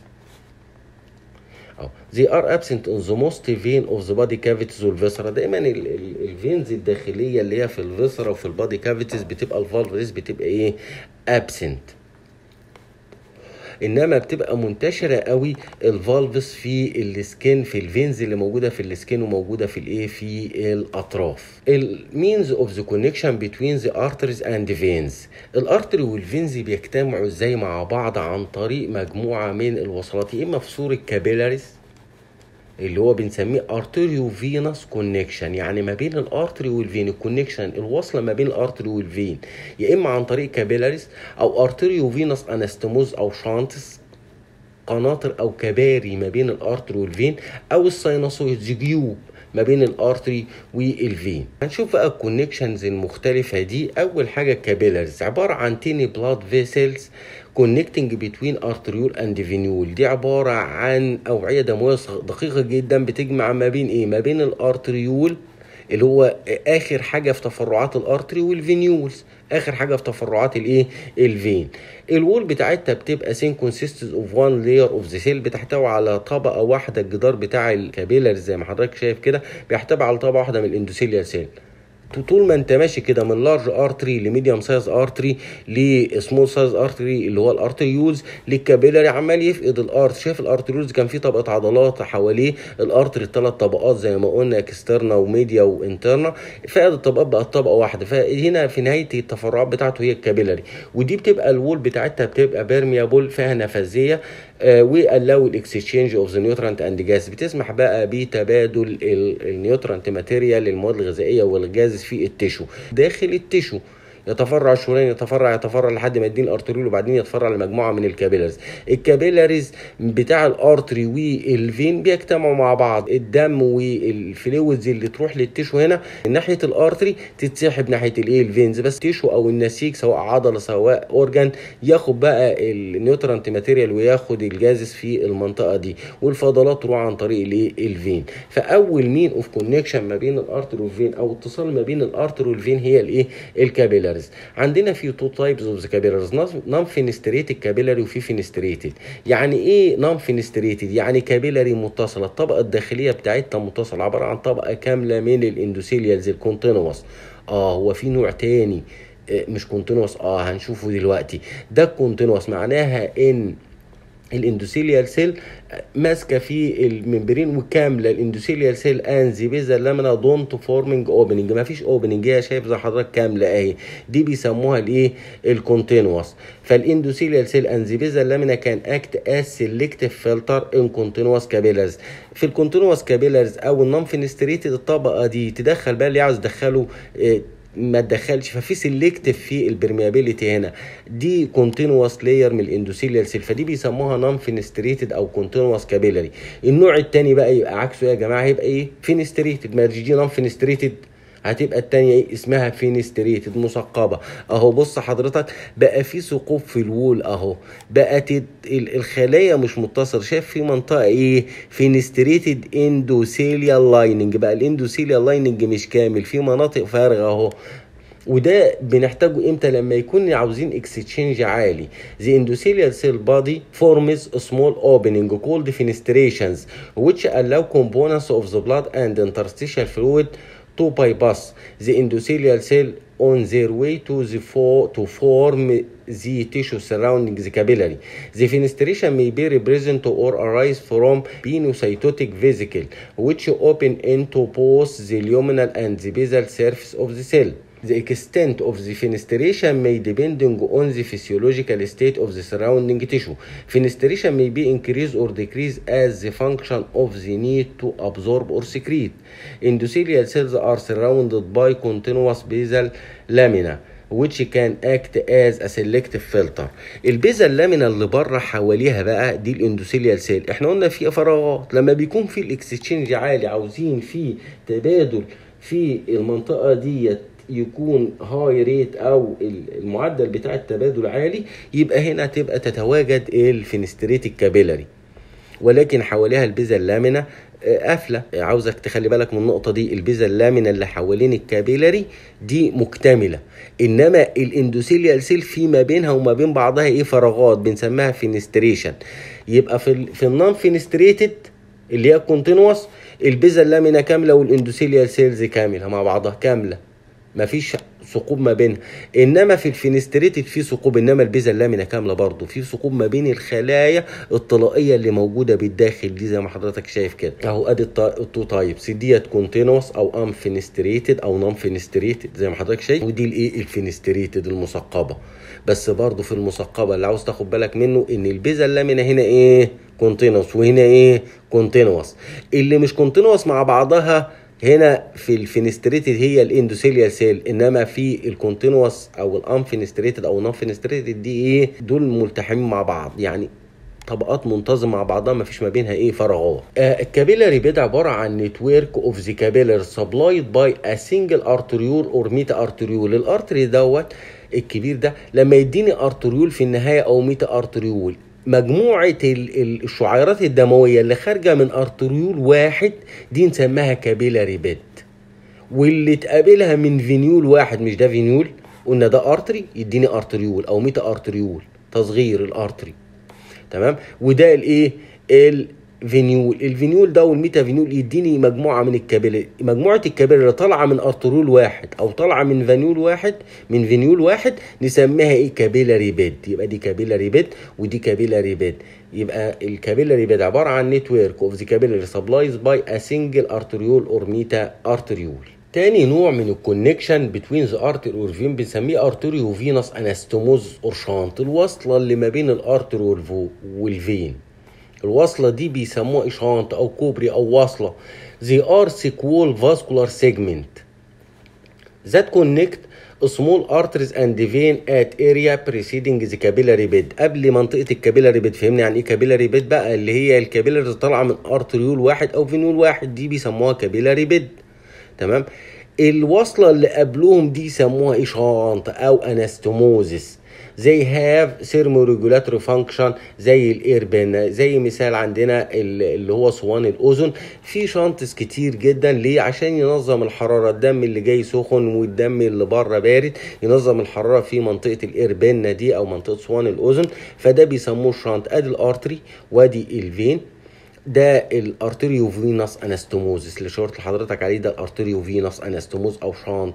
they are absent in the most vein of the body cavities والفيسرا دايما الفينز الداخليه اللي هي في الفيسرا وفي البادي كافيتيز بتبقى الفالفز بتبقى ايه absent انما بتبقى منتشره قوي الفالفس في السكين في الفينز اللي موجوده في السكين وموجوده في الايه في الاطراف المينز اوف ذا كونكشن بين ذا ارتريز اند فينز الارتري والفينز بيجتمعوا ازاي مع بعض عن طريق مجموعه من الوصلات يا اما في صوره كابيلاريز اللي هو بنسميه ارتريو فينس كونكشن يعني ما بين الارتري والفين الكونكشن الوصله ما بين الارتري والفين يا اما عن طريق كابيلاريس او ارتريو فينس انستموز او شانتس قناطر او كباري ما بين الارتري والفين او الساينوسويدز جيوب ما بين الارتري والفين هنشوف بقى الكونكشنز المختلفه دي اول حاجه كابيلاريز عباره عن تيني بلاد فيسلز كونكتنج بتوين ارتريول اند فينيول دي عباره عن اوعيه دمويه دقيقه جدا بتجمع ما بين ايه ما بين الارتريول اللي هو اخر حاجه في تفرعات الارتري والفينيولز اخر حاجه في تفرعات الايه الفين الوول بتاعتها بتبقى سين كونسيستنس اوف وان لاير اوف ذا سيل بتحتوي على طبقه واحده الجدار بتاع الكابيلر زي ما حضرتك شايف كده بيحتوي على طبقه واحده من الاندوثيليال سيل طول ما انت ماشي كده من لارج ارتري لميديوم سايز ارتري لسمول سايز ارتري اللي هو الارتريولز للكابيلاري عمال يفقد الارت شايف الارتريولز كان في طبقه عضلات حواليه الارتري الثلاث طبقات زي ما قلنا اكسترنا وميديا وانترنا فقد الطبقات بقت طبقه واحده فهنا في نهايه التفرعات بتاعته هي الكابيلاري ودي بتبقى الوول بتاعتها بتبقى بيرميابل فيها نفاذيه واللاو الاكسشينج اوف ذا نيوترانت اند جاز بتسمح بقى بتبادل النيوترانت ماتيريال المواد الغذائيه والجاز في التشو داخل التشو يتفرع الشريان يتفرع يتفرع لحد ما يدين الارتريول وبعدين يتفرع لمجموعه من الكابيلاريز الكابيلاريز بتاع الارتري والفين بيجتمعوا مع بعض الدم والفلويدز اللي تروح للتشو هنا من ناحيه الارتري تتسحب ناحيه الايه الفينز بس تشو او النسيج سواء عضله سواء اورجان ياخد بقى النيوترانت ماتيريال وياخد الجازس في المنطقه دي والفضلات تروح عن طريق الايه الفين فاول مين اوف كونكشن ما بين الارتري والفين او اتصال ما بين الارتري والفين هي الايه الكابيلاريز كابيلاريز عندنا في تو تايبز اوف ذا كابيلاريز نون فينستريتد كابيلاري وفي فينستريتد يعني ايه نون فينستريتد يعني كابيلاري متصله الطبقه الداخليه بتاعتها متصله عباره عن طبقه كامله من الاندوثيليالز الكونتينوس اه هو في نوع تاني مش كونتينوس اه هنشوفه دلوقتي ده كونتينوس معناها ان الاندوثيليال سيل ماسكه في الممبرين وكامله الاندوثيليال سيل انزي بيزا لامنا دونت فورمنج اوبننج ما فيش اوبننج هي شايف زي حضرتك كامله اهي دي بيسموها الايه الكونتينوس فالاندوثيليال سيل انزي بيزا لامنا كان اكت اس سيلكتيف فلتر ان كونتينوس كابيلارز في الكونتينوس كابيلارز او النون فينستريتد الطبقه دي تدخل بقى اللي عاوز تدخله إيه ما تدخلش ففي سيلكتيف في البرميابيليتي هنا دي كونتينوس لاير من الاندوثيليال سيل فدي بيسموها نون فينستريتد او كونتينوس كابيلاري النوع الثاني بقى يبقى عكسه يا جماعه هيبقى ايه فينستريتد ما دي نون فينستريتد هتبقى التانية ايه اسمها فينستريتد مثقبة اهو بص حضرتك بقى في ثقوب في الوول اهو بقت الخلايا مش متصلة شايف في منطقة ايه فينستريتد اندوثيليال لايننج بقى الاندوثيليال لايننج مش كامل في مناطق فارغة اهو وده بنحتاجه امتى لما يكون عاوزين اكستشينج عالي the endothelial cell body forms a small opening called fenestrations which allow components of the blood and interstitial fluid to bypass the endothelial cell on their way to the for, to form the tissue surrounding the capillary. The fenestration may be represent or arise from pinocytotic vesicle which open into both the luminal and the basal surface of the cell. The extent of the fenestration may depending on the physiological state of the surrounding tissue. Fenestration may be increased or decreased as the function of the need to absorb or secrete. Endothelial cells are surrounded by continuous basal lamina which can act as a selective filter. البيزا اللامينا اللي بره حواليها بقى دي الاندوثيليال سيل احنا قلنا في فراغات لما بيكون في الاكستشينج عالي عاوزين في تبادل في المنطقه ديت يكون هاي ريت او المعدل بتاع التبادل عالي يبقى هنا تبقى تتواجد الفينستريت الكابيلاري ولكن حواليها البيزا اللامنه قافله عاوزك تخلي بالك من النقطه دي البيزا اللامنه اللي حوالين الكابيلاري دي مكتمله انما الاندوثيليال سيل في ما بينها وما بين بعضها ايه فراغات بنسميها فينستريشن يبقى في ال في النون فينستريتد اللي هي كونتينوس البيزا اللامنه كامله والاندوثيليال سيلز كامله مع بعضها كامله مفيش ثقوب ما بينها انما في الفينستريتد في ثقوب انما البيزا اللامنه كامله برضه في ثقوب ما بين الخلايا الطلائيه اللي موجوده بالداخل دي زي ما حضرتك شايف كده اهو ادي التو تايبس ديت كونتينوس او ام فينستريتد او نون فينستريتد زي ما حضرتك شايف ودي الايه الفينستريتد المثقبه بس برضه في المثقبه اللي عاوز تاخد بالك منه ان البيزا اللامنه هنا ايه كونتينوس وهنا ايه كونتينوس اللي مش كونتينوس مع بعضها هنا في الفينستريتد هي الاندوثيليال سيل انما في الكونتينوس او الانفينستريتد او النون فينستريتد دي ايه دول ملتحمين مع بعض يعني طبقات منتظمه مع بعضها ما فيش ما بينها ايه فراغات آه الكابيلاري بيد عباره عن نتورك اوف ذا كابيلر سبلايد باي ا سنجل ارتريول اور ميتا ارتريول الارتري دوت الكبير ده لما يديني ارتريول في النهايه او ميتا ارتريول مجموعة الشعيرات الدموية اللي خارجة من أرتريول واحد دي نسميها كابيلاري بيد واللي تقابلها من فينيول واحد مش ده فينيول قلنا ده ارتري يديني ارتريول او ميتا ارتريول تصغير الارتري تمام وده الايه الفينيول الفينيول ده والميتا فينيول يديني مجموعه من الكابيلاري مجموعه الكابيلاري اللي طالعه من ارتريول واحد او طالعه من فينيول واحد من فينيول واحد نسميها ايه كابيلاري بيد يبقى دي كابيلاري بيد ودي كابيلاري بيد يبقى الكابيلاري بيد عباره عن نتورك اوف ذا كابيلاري سبلايز باي ا سنجل ارتريول اور ميتا ارتريول تاني نوع من الكونكشن بتوين ذا ارتر والفين بنسميه ارتريو فينس انستوموز اورشانت الوصله اللي ما بين الارتر والفين الوصله دي بيسموها اشانت او كوبري او وصله they are sequal vascular segment that connect small arteries and vein at area preceding the capillary bed قبل منطقه الكابيلاري بيد فهمني يعني ايه كابيلاري بيد بقى اللي هي الكابيلاري اللي طالعه من ارتريول واحد او فينيول واحد دي بيسموها كابيلاري بيد تمام الوصله اللي قبلهم دي سموها اشانت او انستوموزيس زي هاف ثيرموريجولاتوري فانكشن زي الايربين زي مثال عندنا اللي هو صوان الاذن في شانتس كتير جدا ليه عشان ينظم الحراره الدم اللي جاي سخن والدم اللي بره بارد ينظم الحراره في منطقه الايربين دي او منطقه صوان الاذن فده بيسموه شانت ادي الارتري وادي الفين ده الارتريو فينوس انستوموزيس اللي شرط لحضرتك عليه ده الارتريو فينوس انستوموز او شانت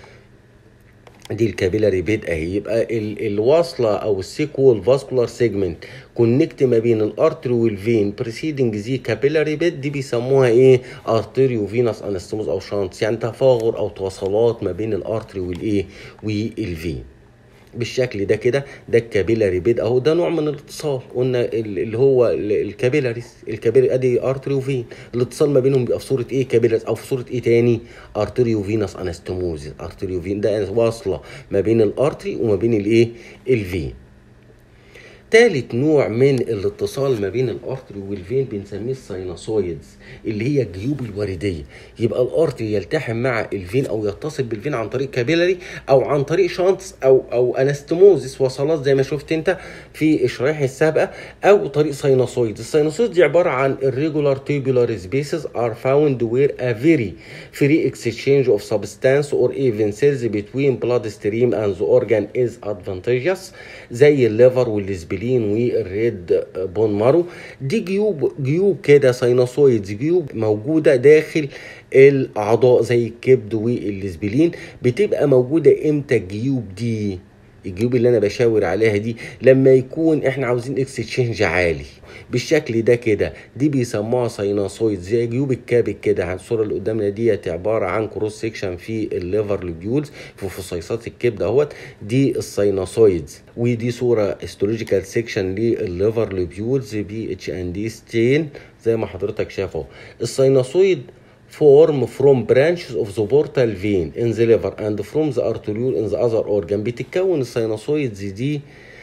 دي الكابيلاري بيد اهي يبقى ال الوصله او السيكوال فاسكولار سيجمنت كونكت ما بين الارتري والفين بريسيدنج زي كابيلاري بيد دي بيسموها ايه ارتريو فينوس انستوموز او شانتس يعني تفاغر او تواصلات ما بين الارتري والايه والفين بالشكل ده كده ده الكابيلاري بيد اهو ده نوع من الاتصال قلنا اللي هو الكابيلاريز الكابيلاري ادي ارتري وفين الاتصال ما بينهم بيبقى في صوره ايه كابيلاريز او في صوره ايه تاني ارتريو فينوس انستوموزيس ارتريو فين ده واصله ما بين الارتري وما بين الايه الفين تالت نوع من الاتصال ما بين الارتري والفين بنسميه الساينوسويدز اللي هي الجيوب الورديه يبقى الارتري يلتحم مع الفين او يتصل بالفين عن طريق كابيلاري او عن طريق شانتس او او انستموزيس وصلات زي ما شفت انت في الشرايح السابقه او طريق ساينوسويد الساينوسويد دي عباره عن irregular tubular spaces are found where a very free exchange of substance or even cells between blood stream and the organ is advantageous زي الليفر والسبلين والريد بون مارو دي جيوب جيوب كده ساينوسويدز جيوب موجوده داخل الاعضاء زي الكبد والسبلين بتبقى موجوده امتى الجيوب دي الجيوب اللي انا بشاور عليها دي لما يكون احنا عاوزين اكستشينج عالي بالشكل ده كده دي بيسموها سايناسويد زي جيوب الكابك كده الصوره اللي قدامنا ديت عباره عن كروس سيكشن في الليفر لوبيولز في فصيصات الكبد اهوت دي السايناسويدز ودي صوره هيستولوجيكال سيكشن للليفر لوبيولز بي اتش ان دي ستين زي ما حضرتك شايف اهو السايناسويد form from branches of the portal vein in the liver and from the arteriole in the other organ بتتكون السينوسويدز دي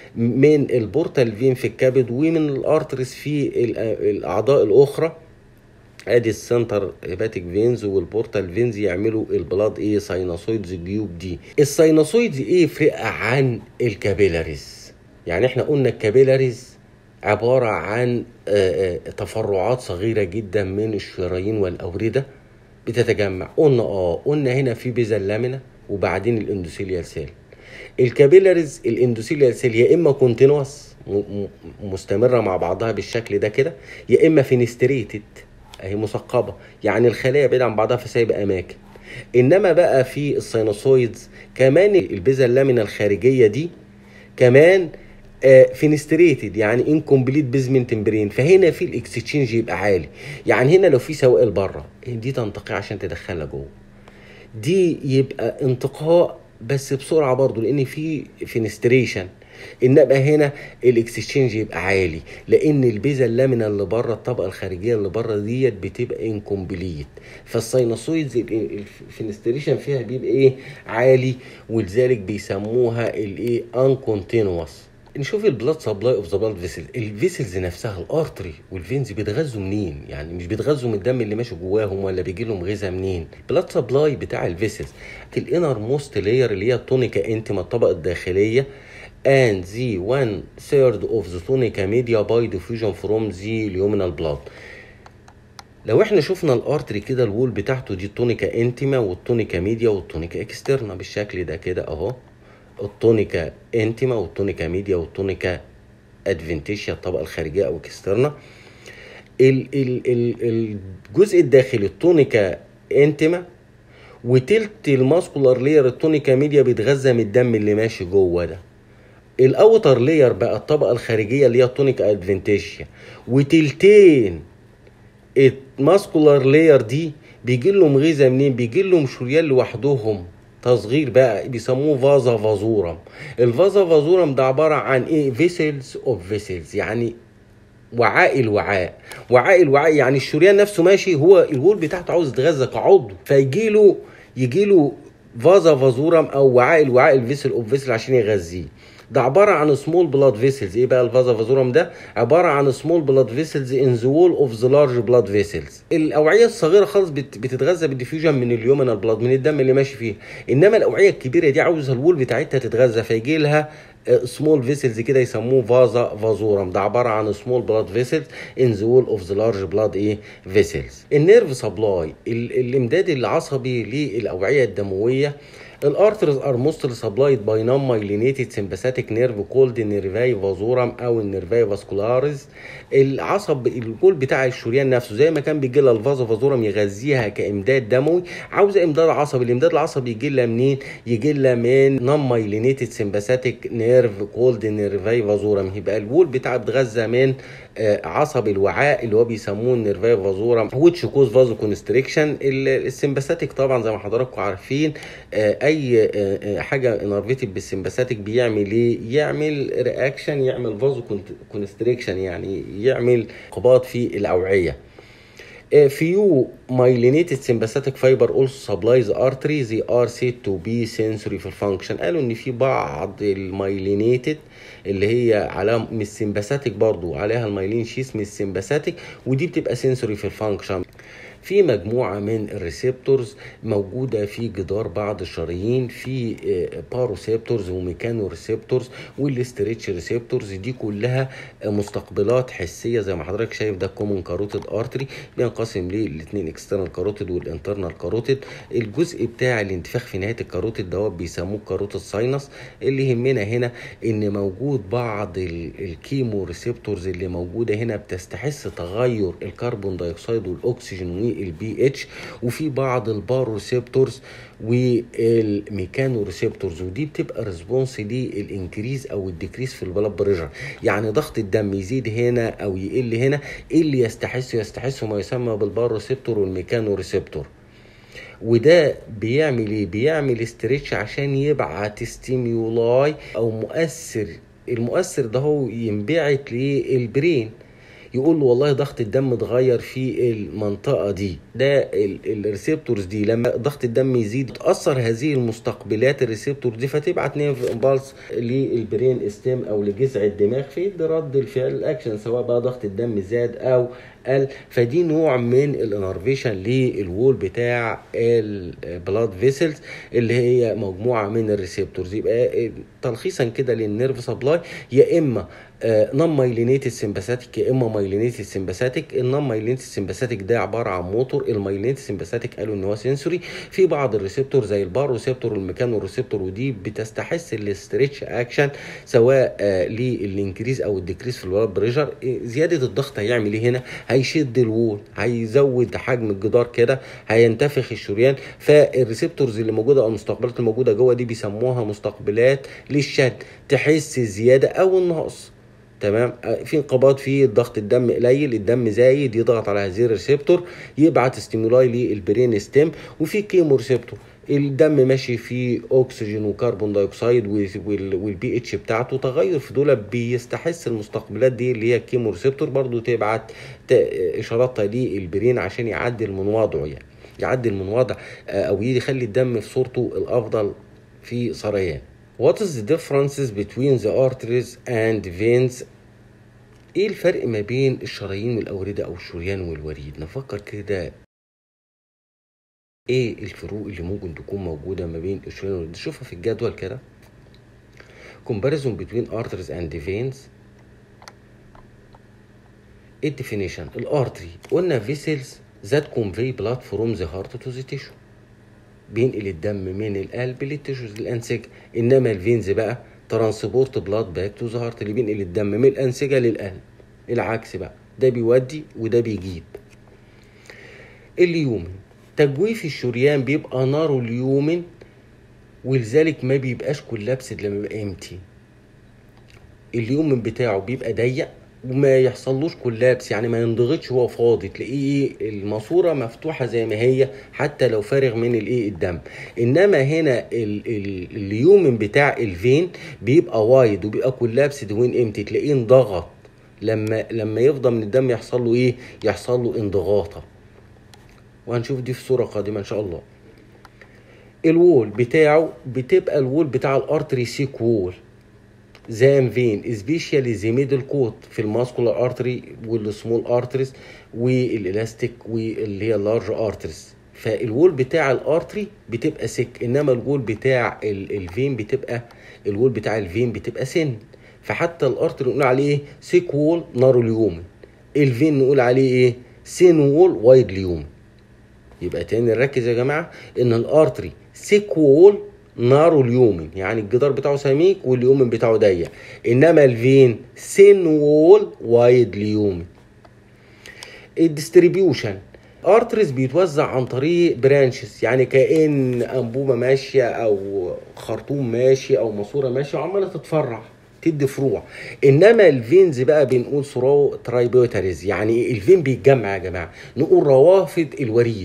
من البورتال فين في الكبد ومن الارترس في الاعضاء الاخرى ادي السنتر هيباتيك فينز والبورتال فينز يعملوا البلاد ايه ساينوسويدز الجيوب دي الساينوسويدز ايه يفرق عن الكابيلاريز يعني احنا قلنا الكابيلاريز عبارة عن تفرعات صغيرة جدا من الشرايين والأوردة بتتجمع قلنا اه قلنا هنا في بيزل لامينا وبعدين الاندوثيليال سيل الكابيلاريز الاندوثيليال سيل يا اما كونتينوس مستمره مع بعضها بالشكل ده كده يا اما فينستريتد اهي مثقبه يعني الخلايا بعيده عن بعضها فسايبه اماكن انما بقى في السينوسويدز كمان البيزل لامينا الخارجيه دي كمان فينستريتد يعني انكمبليت بيزمنت مبرين فهنا في الاكستشينج يبقى عالي يعني هنا لو في سوائل بره دي تنتقي عشان تدخلها جوه دي يبقى انتقاء بس بسرعه برضو لان في فينستريشن انما هنا الاكستشينج يبقى عالي لان البيزا اللامينا اللي بره الطبقه الخارجيه اللي بره ديت بتبقى انكمبليت فالساينوسويدز الفينستريشن فيها بيبقى ايه عالي ولذلك بيسموها الايه ان كونتينوس نشوف البلاد سبلاي اوف ذا بلاد فيسل الفيسلز نفسها الارتري والفينز بيتغذوا منين يعني مش بيتغذوا من الدم اللي ماشي جواهم ولا بيجي لهم غذاء منين بلاد سبلاي بتاع الفيسلز الانر موست لاير اللي هي التونيكا انتما الطبقه الداخليه and the one third of the tunica media by diffusion from the luminal blood لو احنا شفنا الارتري كده الوول بتاعته دي التونيكا انتما والتونيكا ميديا والتونيكا اكسترنا بالشكل ده كده اهو التونيكا انتما والتونيكا ميديا والتونيكا ادفنتيشيا الطبقه الخارجيه او اكسترنا ال ال ال الجزء الداخلي التونيكا انتما وتلت الماسكولار لير التونيكا ميديا بيتغذى من الدم اللي ماشي جوه ده الاوتر لير بقى الطبقه الخارجيه اللي هي التونيكا ادفنتيشيا وتلتين الماسكولار لير دي بيجي لهم غذاء منين بيجي لهم شريان لوحدهم تصغير بقى بيسموه فازا فازورم الفازا فازورم ده عباره عن ايه فيسلز اوف فيسلز يعني وعاء الوعاء وعاء الوعاء يعني الشريان نفسه ماشي هو الوول بتاعته عاوز يتغذى كعضو فيجي له يجي له فازا فازورم او وعاء الوعاء الفيسل اوف فيسل عشان يغذيه ده عباره عن سمول بلاد فيسلز ايه بقى الفازا فازورم ده عباره عن سمول بلاد فيسلز ان ذا وول اوف ذا لارج بلاد فيسلز الاوعيه الصغيره خالص بت... بتتغذى بالديفيوجن من اليومنال بلاد من الدم اللي ماشي فيه انما الاوعيه الكبيره دي عاوزه الوول بتاعتها تتغذى فيجي لها سمول فيسلز كده يسموه فازا فازورم ده عباره عن سمول بلاد فيسلز ان ذا وول اوف ذا لارج بلاد ايه فيسلز النيرف سبلاي الامداد العصبي للاوعيه الدمويه الارترز ار موستلي سبلايد باي نون مايلينيتد سمباثيك نيرف كولد نيرفاي فازورم او النيرفاي فاسكولاريز العصب الجول بتاع الشريان نفسه زي ما كان بيجي لها الفازا فازورم يغذيها كامداد دموي عاوزه امداد عصبي الامداد العصبي يجي لها منين يجي لها من نون مايلينيتد سمباثيك نيرف كولد نيرفاي فازورم يبقى الجول بتاعها بتغذى من عصب الوعاء اللي هو بيسموه النيرفاي فازورم ويتش كوز فازو كونستريكشن السمباثيك طبعا زي ما حضراتكم عارفين اي حاجه انرفيتد بالسمباثيك بيعمل ايه يعمل رياكشن يعمل فازو كونستريكشن يعني يعمل انقباض في الاوعيه few myelinated sympathetic fiber also supplies artery they are said to be sensory في الفانكشن قالوا ان في بعض المايلينيتد اللي هي على من السمباثيك برضو عليها المايلين شيس من السمباثيك ودي بتبقى سنسوري في الفانكشن في مجموعة من الريسبتورز موجودة في جدار بعض الشرايين في باروسيبتورز وميكانو ريسبتورز والاستريتش ريسبتورز دي كلها مستقبلات حسية زي ما حضرتك شايف ده كومن كاروتيد ارتري بينقسم للاثنين اكسترنال كاروتيد والانترنال كاروتيد الجزء بتاع الانتفاخ في نهايه الكاروتيد دوت بيسموه كاروتيد ساينس اللي يهمنا هنا ان موجود بعض الكيمو ريسبتورز اللي موجوده هنا بتستحث تغير الكربون دايوكسيد والاكسجين والبي اتش وفي بعض البارو ريسبتورز والميكانو ريسبتورز ودي بتبقى ريسبونس للانكريز او الديكريز في البلاد بريشر يعني ضغط الدم يزيد هنا او يقل هنا ايه اللي يستحث يستحث ما يسمى بالبارو ريسبتور والميكانو ريسبتور وده بيعمل ايه بيعمل استريتش عشان يبعت ستيميولاي او مؤثر المؤثر ده هو ينبعت للبرين يقول له والله ضغط الدم اتغير في المنطقه دي ده الريسبتورز دي لما ضغط الدم يزيد تاثر هذه المستقبلات الريسبتور دي فتبعت نيرف امبالس للبرين استيم او لجذع الدماغ في رد الفعل الاكشن سواء بقى ضغط الدم زاد او قل فدي نوع من الانرفيشن للوول بتاع البلاد فيسلز اللي هي مجموعه من الريسبتورز يبقى تلخيصا كده للنيرف سبلاي يا اما نون مايلينيتد سمباثيك يا اما مايلينيتد سمباثيك النون مايلينيتد سمباثيك ده عباره عن موتور المايلينيتد سمباثيك قالوا ان هو سنسوري في بعض الريسبتور زي البار ريسبتور والميكانو ريسبتور ودي بتستحث الاستريتش اكشن سواء للانكريز او الديكريز في البلاد بريشر زياده الضغط هيعمل ايه هنا هيشد الوول هيزود حجم الجدار كده هينتفخ الشريان فالريسبتورز اللي موجوده او المستقبلات الموجوده جوه دي بيسموها مستقبلات للشد تحس زياده او النقص تمام في انقباض في ضغط الدم قليل الدم زايد يضغط على هذه الريسبتور يبعت ستيمولاي للبرين ستيم وفي كيمو ريسبتور الدم ماشي فيه اكسجين وكربون دايوكسيد والبي اتش بتاعته تغير في دول بيستحث المستقبلات دي اللي هي الكيمو ريسبتور برضو تبعت اشارات للبرين عشان يعدل من وضعه يعني يعدل من وضع او يخلي الدم في صورته الافضل في سريان What is the differences between the arteries and veins ايه الفرق ما بين الشرايين والأوردة أو الشريان والوريد نفكر كده ايه الفروق اللي ممكن تكون موجودة ما بين الشريان والوريد شوفها في الجدول كده comparison between arteries and veins ايه definition الارتري قلنا vessels that convey blood from the heart to the tissue بينقل الدم من القلب للتشوز الانسجه انما الفينز بقى ترانسبورت بلاد باك تو ذا اللي بينقل الدم من الانسجه للقلب العكس بقى ده بيودي وده بيجيب اليومن تجويف الشريان بيبقى نار اليومن ولذلك ما بيبقاش كولابسد لما يبقى امتي اليومن بتاعه بيبقى ضيق وما يحصلوش كولابس يعني ما ينضغطش وهو فاضي تلاقيه الماسوره مفتوحه زي ما هي حتى لو فارغ من الايه الدم انما هنا ال ال اليومن بتاع الفين بيبقى وايد وبيبقى كولابس وين امتى تلاقيه انضغط لما لما يفضى من الدم يحصل له ايه يحصل له انضغاطه وهنشوف دي في صوره قادمه ان شاء الله الوول بتاعه بتبقى الوول بتاع الارتري سيك وول زام فين سبيشالي زي ميدل كوت في الماسكولار ارتري والسمول ارتريز والالاستيك واللي هي اللارج ارتريز فالوول بتاع الارتري بتبقى سك انما الوول بتاع الفين بتبقى الوول بتاع الفين بتبقى سن فحتى الارتري نقول عليه ايه سيك وول نارو اليومن الفين نقول عليه ايه سين وول وايد ليومن يبقى تاني نركز يا جماعه ان الارتري سيك وول نارو اليومن يعني الجدار بتاعه سميك واليومن بتاعه ضيق انما الفين سين وول وايد ليومن الديستريبيوشن ارتريز بيتوزع عن طريق برانشز يعني كأن انبوبه ماشيه او خرطوم ماشي او ماسوره ماشيه وعماله تتفرع تدي فروع انما الفينز بقى بنقول ثرو ترايبوتريز يعني الفين بيتجمع يا جماعه نقول روافد الوريد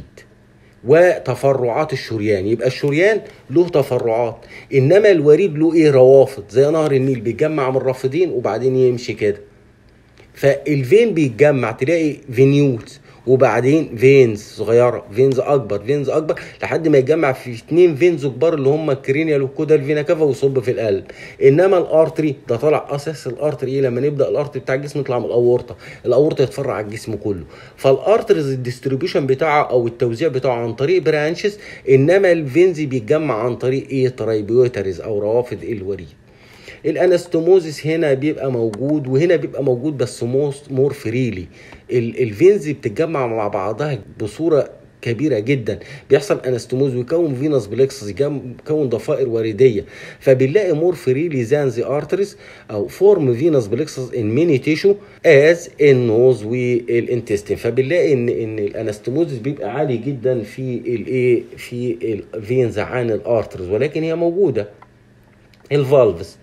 وتفرعات الشريان يبقى الشريان له تفرعات انما الوريد له ايه روافد زي نهر النيل بيتجمع من الرافدين وبعدين يمشي كده فالفين بيتجمع تلاقي فينيولز وبعدين فينز صغيره فينز اكبر فينز اكبر لحد ما يتجمع في اتنين فينز كبار اللي هم الكرينيال والكودا الفينا كافا ويصب في القلب انما الارتري ده طالع اساس الارتري ايه لما نبدا الارتري بتاع الجسم يطلع من الاورطه الاورطه يتفرع على الجسم كله فالارتريز الديستريبيوشن بتاعه او التوزيع بتاعه عن طريق برانشز انما الفينز بيتجمع عن طريق ايه ترايبيوتريز او روافد الوريد الانستوموزيس هنا بيبقى موجود وهنا بيبقى موجود بس مور فريلي الفينز بتتجمع مع بعضها بصوره كبيره جدا بيحصل انستوموز ويكون فينوس بلكسس يكون ضفائر ورديه فبنلاقي مور فريلي زان ذا ارتريز او فورم فينوس بلكسس ان ميني تيشو از النوز والانتستين فبنلاقي ان ان الانستوموزيس بيبقى عالي جدا في الايه في الفينز عن الارتريز ولكن هي موجوده الفالفز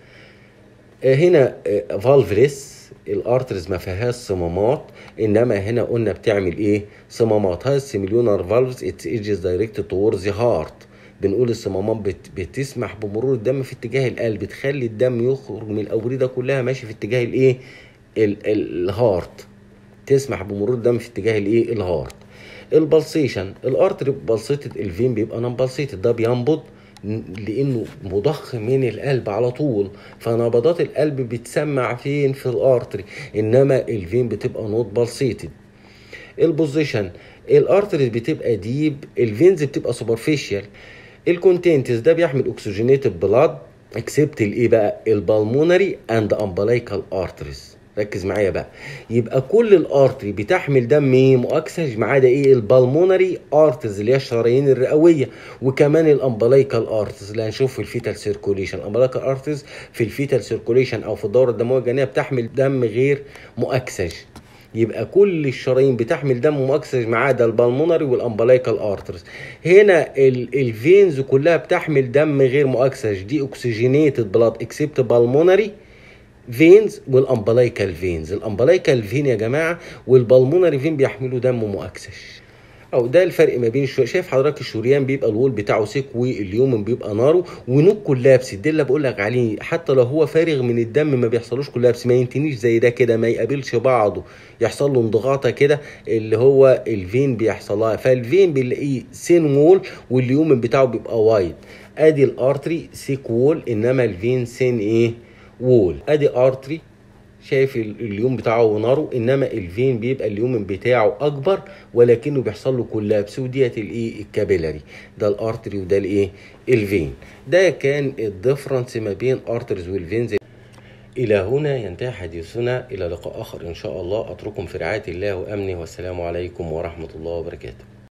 هنا فالفلس الارترز ما فيهاش صمامات انما هنا قلنا بتعمل ايه صمامات هاي السيميليونر فالفز اتس ايجز دايركت تورز هارت بنقول الصمامات بت بتسمح بمرور الدم في اتجاه القلب تخلي الدم يخرج من الاورده كلها ماشي في اتجاه الايه الهارت تسمح بمرور الدم في اتجاه الايه الهارت البلسيشن الارتري بلسيتد الفين بيبقى نون بلسيتد ده بينبض لانه مضخ من القلب على طول فنبضات القلب بتسمع فين في الارتري انما الفين بتبقى نوت بالسيتد البوزيشن الارتري بتبقى ديب الفينز بتبقى سوبرفيشال الكونتنتس ده بيحمل اكسجينيتد بلاد اكسبت الايه بقى البلمونري اند امبلايكال ارتريز ركز معايا بقى يبقى كل الارتري بتحمل دم ايه مؤكسج ما عدا ايه البلمونري ارتز اللي هي الشرايين الرئويه وكمان الامبلايكال ارتز اللي هنشوف في الفيتال سيركوليشن الامبلايكال ارتز في الفيتال سيركوليشن او في الدوره الدمويه الجانبيه بتحمل دم غير مؤكسج يبقى كل الشرايين بتحمل دم مؤكسج ما عدا البلمونري والامبلايكال ارترز هنا الفينز كلها بتحمل دم غير مؤكسج دي اوكسجينيتد بلاد اكسبت بالمونري فينز والامبلايكال فينز الامبلايكال فين يا جماعه والبلمونري فين بيحملوا دم مؤكسش او ده الفرق ما بين الشو... شايف حضرتك الشريان بيبقى الوول بتاعه سيك واليومن بيبقى ناره ونوك كولابس ده اللي بقول لك عليه حتى لو هو فارغ من الدم ما بيحصلوش كولابس ما ينتنيش زي ده كده ما يقابلش بعضه يحصل له انضغاطه كده اللي هو الفين بيحصلها فالفين بنلاقيه سين وول واليومن بتاعه بيبقى وايد ادي الارتري سيك وول انما الفين سين ايه وول ادي ارتري شايف اليوم بتاعه وناره انما الفين بيبقى اليومن بتاعه اكبر ولكنه بيحصل له كولابس وديت الايه الكابيلاري ده الارتري وده الايه الفين ده كان الديفرنس ما بين ارترز والفينز الى هنا ينتهي حديثنا الى لقاء اخر ان شاء الله اترككم في رعايه الله وامنه والسلام عليكم ورحمه الله وبركاته